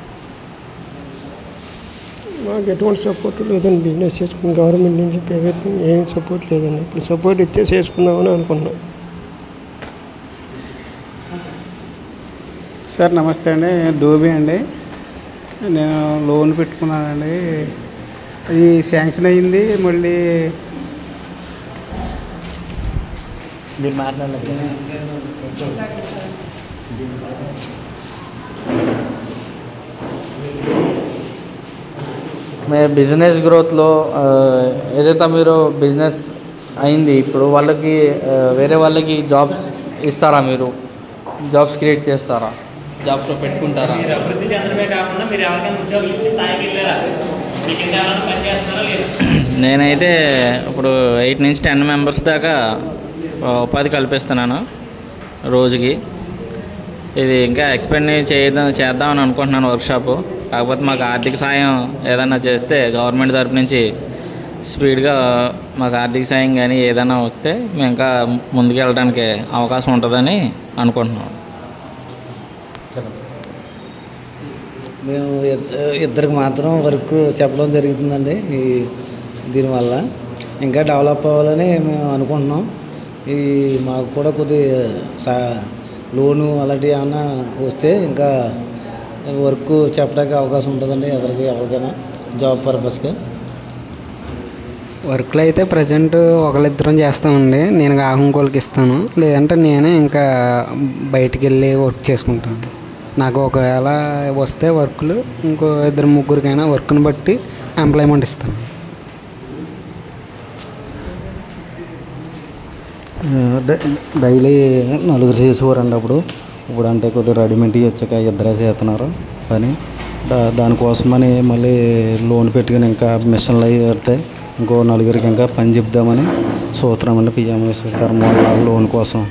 మాకు ఎటువంటి సపోర్ట్ లేదండి బిజినెస్ చేసుకుని గవర్నమెంట్ నుంచి ప్రైవేట్ నుంచి ఏం సపోర్ట్ లేదండి ఇప్పుడు సపోర్ట్ ఇస్తే చేసుకుందామని అనుకున్నాం సార్ నమస్తే అండి నేను ధోబి అండి నేను లోన్ పెట్టుకున్నానండి అది శాంక్షన్ అయ్యింది మళ్ళీ మీరు మాట్లాడలేదు మీ బిజినెస్ గ్రోత్లో ఆ, ఏదైతే మీరు బిజినెస్ అయింది ఇప్పుడు వాళ్ళకి ఆ, వేరే వాళ్ళకి జాబ్స్ ఇస్తారా మీరు జాబ్స్ క్రియేట్ చేస్తారా జాబ్స్లో పెట్టుకుంటారా మీరు అభివృద్ధి చెందడమే కాకుండా మీరు ఎవరికైనా ఉద్యోగం ఇచ్చి స్థాయికి వెళ్ళారా మీకు ఇంకా ఎవరైనా పని చేస్తున్నారా లేదా నేనైతే ఇప్పుడు ఎయిట్ నుంచి టెన్ మెంబర్స్ దాకా ఆ, ఉపాధి కల్పిస్తున్నాను రోజుకి ఇది ఇంకా ఎక్స్పెండ్ చేద్దాం చేద్దామని అనుకుంటున్నాను వర్క్షాపు కాకపోతే మాకు ఆర్థిక సాయం ఏదైనా చేస్తే గవర్నమెంట్ తరపు నుంచి స్పీడ్గా మాకు ఆర్థిక సాయం కానీ ఏదైనా వస్తే మేము ఇంకా ముందుకు వెళ్ళడానికి అవకాశం ఉంటుందని అనుకుంటున్నాం మేము ఇద్- ఇద్దరికి మాత్రం వర్క్ చెప్పడం జరుగుతుందండి ఈ దీనివల్ల ఇంకా డెవలప్ అవ్వాలని మేము అనుకుంటున్నాం ఈ మాకు కూడా కొద్ది సా లోను అలాంటివి ఏమన్నా వస్తే ఇంకా వర్క్ చెప్పడానికి అవకాశం ఉంటుందండి ఎవరికి ఎవరికైనా జాబ్ పర్పస్గా వర్క్లో అయితే ప్రజెంట్ ఒకరిద్దరం చేస్తామండి నేను కాక ఇంకోళ్ళకి ఇస్తాను లేదంటే నేనే ఇంకా బయటికి వెళ్ళి వర్క్ చేసుకుంటాను నాకు ఒకవేళ వస్తే వర్క్లు ఇంకో ఇద్దరు ముగ్గురికైనా వర్క్ని బట్టి ఎంప్లాయ్మెంట్ ఇస్తాను డై- డైలీ నలుగురు చేసేవారండి అప్పుడు ఇప్పుడు అంటే కొద్దిగా రెడీమేడ్ వచ్చాక ఇద్దరే చేస్తున్నారు పని దా దానికోసమని మళ్ళీ లోన్ పెట్టుకుని ఇంకా మిషన్లు అవి పెడితే ఇంకో నలుగురికి ఇంకా పని చెప్దామని చూస్తున్నామండి పిఎం విశ్వకర్మ వాళ్ళ లోన్ కోసం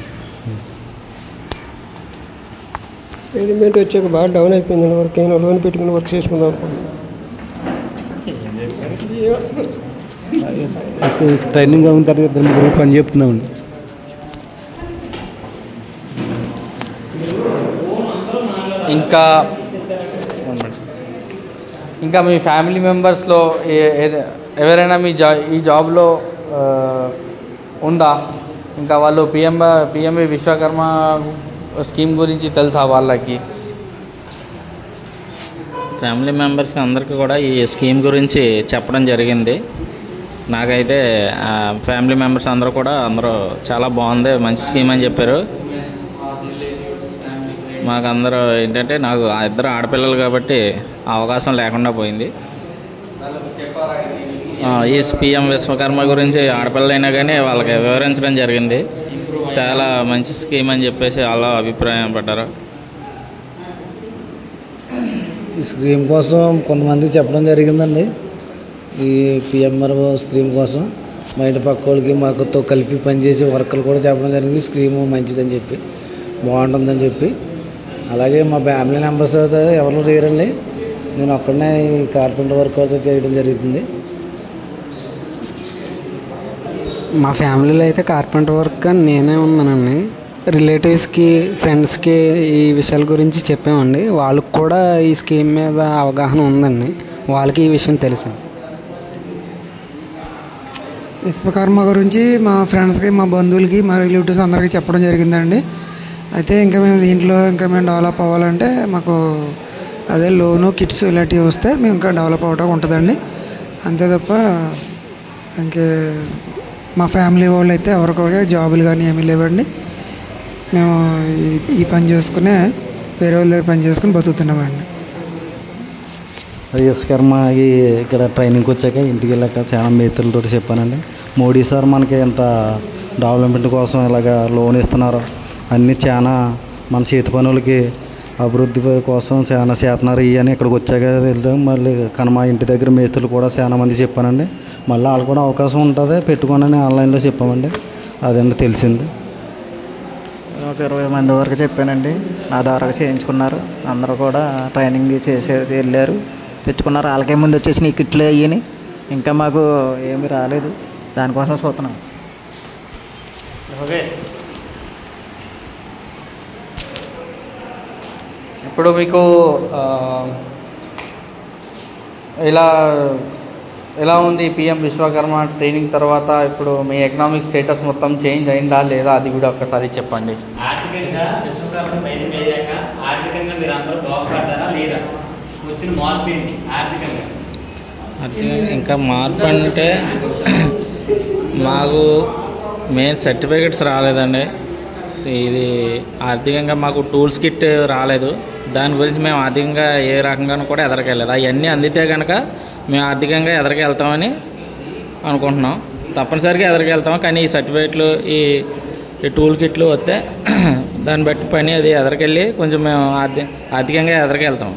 రెడీమేడ్ వచ్చాక బాగా డౌన్ అయిపోయింది వర్క్ అయినా లోన్ పెట్టుకుని వర్క్ చేసుకుందాం అనుకుంటున్నాం. ట్రైనింగ్ అయిన తర్వాత ఇద్దరు ముగ్గురు పని చెప్తున్నామండి ఇంకా one minute. ఇంకా మీ ఫ్యామిలీ మెంబర్స్లో ఏ- ఏద- ఎవరైనా మీ జా ఈ జాబ్లో ఆ, ఉందా ఇంకా వాళ్ళు పిఎం పిఎంఏ విశ్వకర్మ స్కీమ్ గురించి తెలుసా వాళ్ళకి ఫ్యామిలీ మెంబర్స్ అందరికీ కూడా ఈ స్కీమ్ గురించి చెప్పడం జరిగింది నాకైతే ఆ, ఫ్యామిలీ మెంబర్స్ అందరూ కూడా అందరూ చాలా బాగుంది మంచి స్కీమ్ అని చెప్పారు మాకు అందరూ ఏంటంటే నాకు ఆ ఇద్దరు ఆడపిల్లలు కాబట్టి ఆ అవకాశం లేకుండా పోయింది ఆ, ఈ పిఎం విశ్వకర్మ గురించి ఆడపిల్లలైనా కానీ వాళ్ళకి వివరించడం జరిగింది చాలా మంచి స్కీమ్ అని చెప్పేసి వాళ్ళ అభిప్రాయం పడ్డారు ఈ స్కీమ్ కోసం కొంతమందికి చెప్పడం జరిగిందండి ఈ పిఎంఆర్ స్కీమ్ కోసం మా ఇంటి పక్క వాళ్ళకి మాకుతో కలిపి పనిచేసే వర్కర్లు కూడా చెప్పడం జరిగింది స్కీమ్ మంచిదని చెప్పి బాగుంటుందని చెప్పి అలాగే మా ఫ్యామిలీ మెంబర్స్ అయితే ఎవరు లేరండి నేను ఒక్కడనే ఈ కార్పెంటర్ వర్క్ అయితే చేయడం జరుగుతుంది మా ఫ్యామిలీలో అయితే కార్పెంటర్ వర్క్ అని నేనే ఉన్నానండి రిలేటివ్స్కి ఫ్రెండ్స్కి ఈ విషయాల గురించి చెప్పామండి వాళ్ళకి కూడా ఈ స్కీమ్ మీద అవగాహన ఉందండి వాళ్ళకి ఈ విషయం తెలుసు విశ్వకర్మ గురించి మా ఫ్రెండ్స్కి మా బంధువులకి మా రిలేటివ్స్ అందరికీ చెప్పడం జరిగిందండి అయితే ఇంకా మేము దీంట్లో ఇంకా మేము డెవలప్ అవ్వాలంటే మాకు అదే లోను కిట్స్ ఇలాంటివి వస్తే మేము ఇంకా డెవలప్ అవ్వడం ఉంటుందండి అంతే తప్ప ఇంకే మా ఫ్యామిలీ వాళ్ళు అయితే ఎవరికొకరికి జాబులు కానీ ఏమీ లేవండి మేము ఈ- ఈ పని చేసుకునే వేరే వాళ్ళ దగ్గర పని చేసుకుని బతుకుతున్నామండి విశ్వకర్మ ఈ ఇక్కడ ట్రైనింగ్కి వచ్చాక ఇంటికి వెళ్ళాక చాలా మిత్రులతో చెప్పానండి మోడీ సార్ మనకి ఇంత డెవలప్మెంట్ కోసం ఇలాగ లోన్ ఇస్తున్నారు అన్నీ చాలా మన చేతి పనులకి అభివృద్ధి కోసం చాలా చేస్తున్నారు ఇవన్నీ ఇక్కడికి వచ్చాక వెళ్తాం మళ్ళీ కానీ మా ఇంటి దగ్గర మేస్త్రులు కూడా చాలా మంది చెప్పానండి మళ్ళీ వాళ్ళు కూడా అవకాశం ఉంటుంది పెట్టుకోండి ఆన్లైన్లో చెప్పామండి అదండి తెలిసింది ఒక ఇరవై మంది వరకు చెప్పానండి నా ద్వారా చేయించుకున్నారు అందరూ కూడా ట్రైనింగ్ చేసే వెళ్ళారు తెచ్చుకున్నారు వాళ్ళకే ముందు వచ్చేసి ఈ కిట్లు అయ్యని ఇంకా మాకు ఏమీ రాలేదు దానికోసం చూస్తున్నాం ఓకే ఇప్పుడు మీకు ఆ, ఎలా ఎలా ఉంది పిఎం విశ్వకర్మ ట్రైనింగ్ తర్వాత ఇప్పుడు మీ ఎకనామిక్ స్టేటస్ మొత్తం చేంజ్ అయిందా లేదా అది కూడా ఒకసారి చెప్పండి ఆర్థికంగా విశ్వకర్మ ట్రైనింగ్ అయ్యాక ఆర్థికంగా మీరు అందరూ బాగుపడ్డారా లేదా వచ్చిన మార్పు ఏంటి ఆర్థికంగా ఆర్థికంగా ఇంకా మార్పు అంటే మాకు మెయిన్ సర్టిఫికెట్స్ రాలేదండి ఇది ఆర్థికంగా మాకు టూల్స్ కిట్ రాలేదు దాని గురించి మేము ఆర్థికంగా ఏ రకంగానూ కూడా ఎదరికెళ్ళలేదు అవన్నీ అందితే కనుక మేము ఆర్థికంగా ఎదరికి వెళ్తామని అనుకుంటున్నాం తప్పనిసరిగా ఎదరికి వెళ్తాం కానీ ఈ సర్టిఫికెట్లు ఈ ఈ టూల్ కిట్లు వస్తే దాన్ని బట్టి పని అది ఎదరికెళ్ళి కొంచెం మేము ఆర్థి ఆర్థికంగా ఎదరికి వెళ్తాం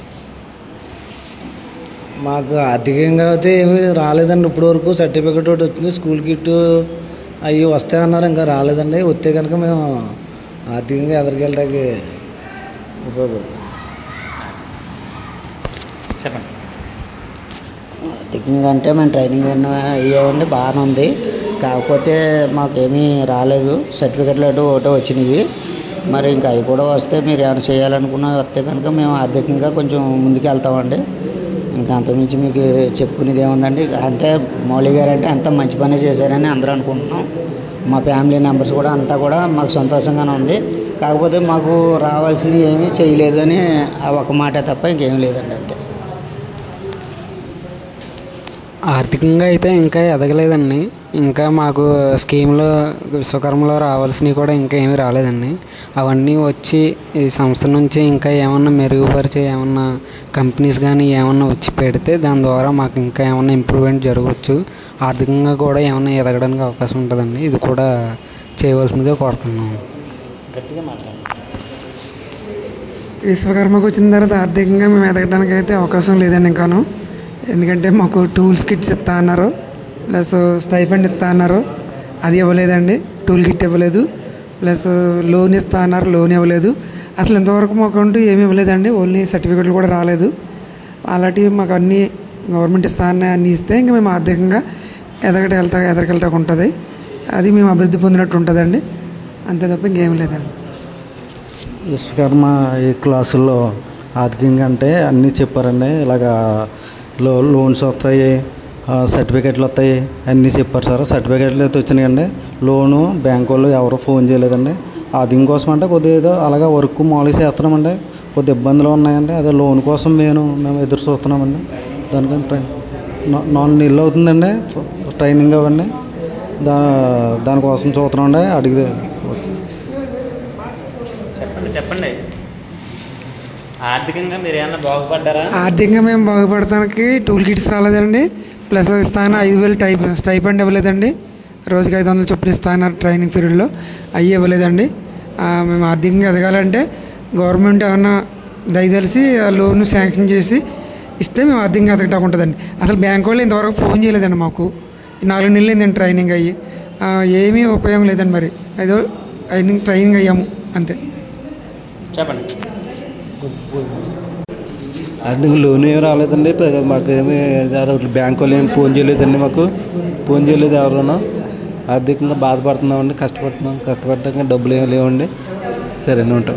మాకు ఆర్థికంగా అయితే ఏమీ రాలేదండి ఇప్పటి వరకు సర్టిఫికెట్ ఒకటి వచ్చింది స్కూల్ కిట్ అవి వస్తాయన్నారు ఇంకా రాలేదండి వస్తే కనుక మేము ఆర్థికంగా ఎదరికెళ్ళడానికి ఉపయోగపడుతుంది చెప్పండి ఆర్థికంగా అంటే మేము ట్రైనింగ్ అయ్యామండి బాగానే ఉంది కాకపోతే మాకేమీ రాలేదు సర్టిఫికెట్లు అటు ఒకటే వచ్చినాయి మరి ఇంకా అవి కూడా వస్తే మీరు ఏమైనా చేయాలనుకున్నా వస్తే కనుక మేము ఆర్థికంగా కొంచెం ముందుకు వెళ్తామండి ఇంకా అంతకుమించి మీకు చెప్పుకునేది ఏముందండి అంటే మౌలి గారు అంటే అంత మంచి పని చేశారని అందరూ అనుకుంటున్నాం మా ఫ్యామిలీ మెంబర్స్ కూడా అంతా కూడా మాకు సంతోషంగానే ఉంది కాకపోతే మాకు రావాల్సినవి ఏమీ చేయలేదని ఆ ఒక మాట తప్ప ఇంకేమీ లేదండి అంతే ఆర్థికంగా అయితే ఇంకా ఎదగలేదండి ఇంకా మాకు స్కీమ్లో విశ్వకర్మలో రావాల్సినవి కూడా ఇంకా ఏమీ రాలేదండి అవన్నీ వచ్చి ఈ సంస్థ నుంచి ఇంకా ఏమన్నా మెరుగుపరిచే ఏమన్నా కంపెనీస్ కానీ ఏమన్నా వచ్చి పెడితే దాని ద్వారా మాకు ఇంకా ఏమన్నా ఇంప్రూవ్మెంట్ జరగవచ్చు ఆర్థికంగా కూడా ఏమన్నా ఎదగడానికి అవకాశం ఉంటుందండి ఇది కూడా చేయవలసిందిగా కోరుతున్నాము గట్టిగా మాట్లాడండి విశ్వకర్మకు వచ్చిన తర్వాత ఆర్థికంగా మేము ఎదగడానికి అయితే అవకాశం లేదండి ఇంకాను ఎందుకంటే మాకు టూల్స్ కిట్స్ ఇస్తా అన్నారు ప్లస్ స్టైపెండ్ ఇస్తా అన్నారు అది ఇవ్వలేదండి టూల్ కిట్ ఇవ్వలేదు ప్లస్ లోన్ ఇస్తా అన్నారు లోన్ ఇవ్వలేదు అసలు ఇంతవరకు మాకు అంటూ ఏమీ ఇవ్వలేదండి ఓన్లీ సర్టిఫికెట్లు కూడా రాలేదు అలాంటివి మాకు అన్నీ గవర్నమెంట్ ఇస్తా అన్న అన్నీ ఇస్తే ఇంకా మేము ఆర్థికంగా ఎదగట వెళ్తా ఎదరికెళ్తాకు ఉంటుంది అది మేము అభివృద్ధి పొందినట్టు ఉంటుందండి అంతే తప్ప ఇంకేం లేదండి విశ్వకర్మ ఈ క్లాసుల్లో ఆర్థికంగా అంటే అన్నీ చెప్పారండి ఇలాగా లో లోన్స్ వస్తాయి ఆ, సర్టిఫికెట్లు వస్తాయి అన్నీ చెప్పారు సార్ సర్టిఫికెట్లు అయితే వచ్చినాయండి లోను బ్యాంక్ వాళ్ళు ఎవరు ఫోన్ చేయలేదండి ఆర్థికం కోసం అంటే కొద్దిగా ఏదో అలాగా వర్క్ మామూలుగా చేస్తున్నామండి కొద్ది ఇబ్బందులు ఉన్నాయండి అదే లోన్ కోసం మేము మేము ఎదురు చూస్తున్నామండి దానికని ట్రై నా- నాలుగు నెలలు అవుతుందండి ట్రైనింగ్ అవ్వండి దా దానికోసం చూస్తున్నామండి అడిగి చెప్పండి చెప్పండి ఆర్థికంగా మీరు ఏమన్నా బాగుపడ్డారా ఆర్థికంగా మేము బాగుపడటానికి టూల్ కిట్స్ రాలేదండి ప్లస్ ఇస్తాను ఐదు వేలు టైప్ స్టైపెండ్ ఇవ్వలేదండి రోజుకి ఐదు వందలు చొప్పున ఇస్తాను ట్రైనింగ్ పీరియడ్లో అవి ఇవ్వలేదండి ఆ, మేము ఆర్థికంగా ఎదగాలంటే గవర్నమెంట్ ఏమన్నా దయతలిసి ఆ లోన్ శాంక్షన్ చేసి ఇస్తే మేము ఆర్థికంగా ఎదగటం ఉంటుందండి అసలు బ్యాంక్ వాళ్ళు ఇంతవరకు ఫోన్ చేయలేదండి మాకు ఈ నాలుగు నెలలు అయిందండి ట్రైనింగ్ అయ్యి ఆ, ఏమీ ఉపయోగం లేదండి మరి ఏదో ట్రైనింగ్ ట్రైనింగ్ అయ్యాము అంతే చెప్పండి అందుకు లోన్ ఏమి రాలేదండి ప- మాకు ఏమి బ్యాంక్ వాళ్ళు ఏమి ఫోన్ చేయలేదండి మాకు ఫోన్ చేయలేదు ఎవరును ఆర్థికంగా బాధపడుతున్నామండి కష్టపడుతున్నాం కష్టపడటానికి డబ్బులు ఏమి లేవండి సరేనే ఉంటాం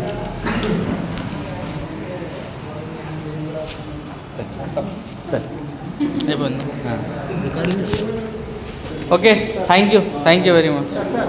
సరే సరే అయిపోయింది okay thank you thank you very much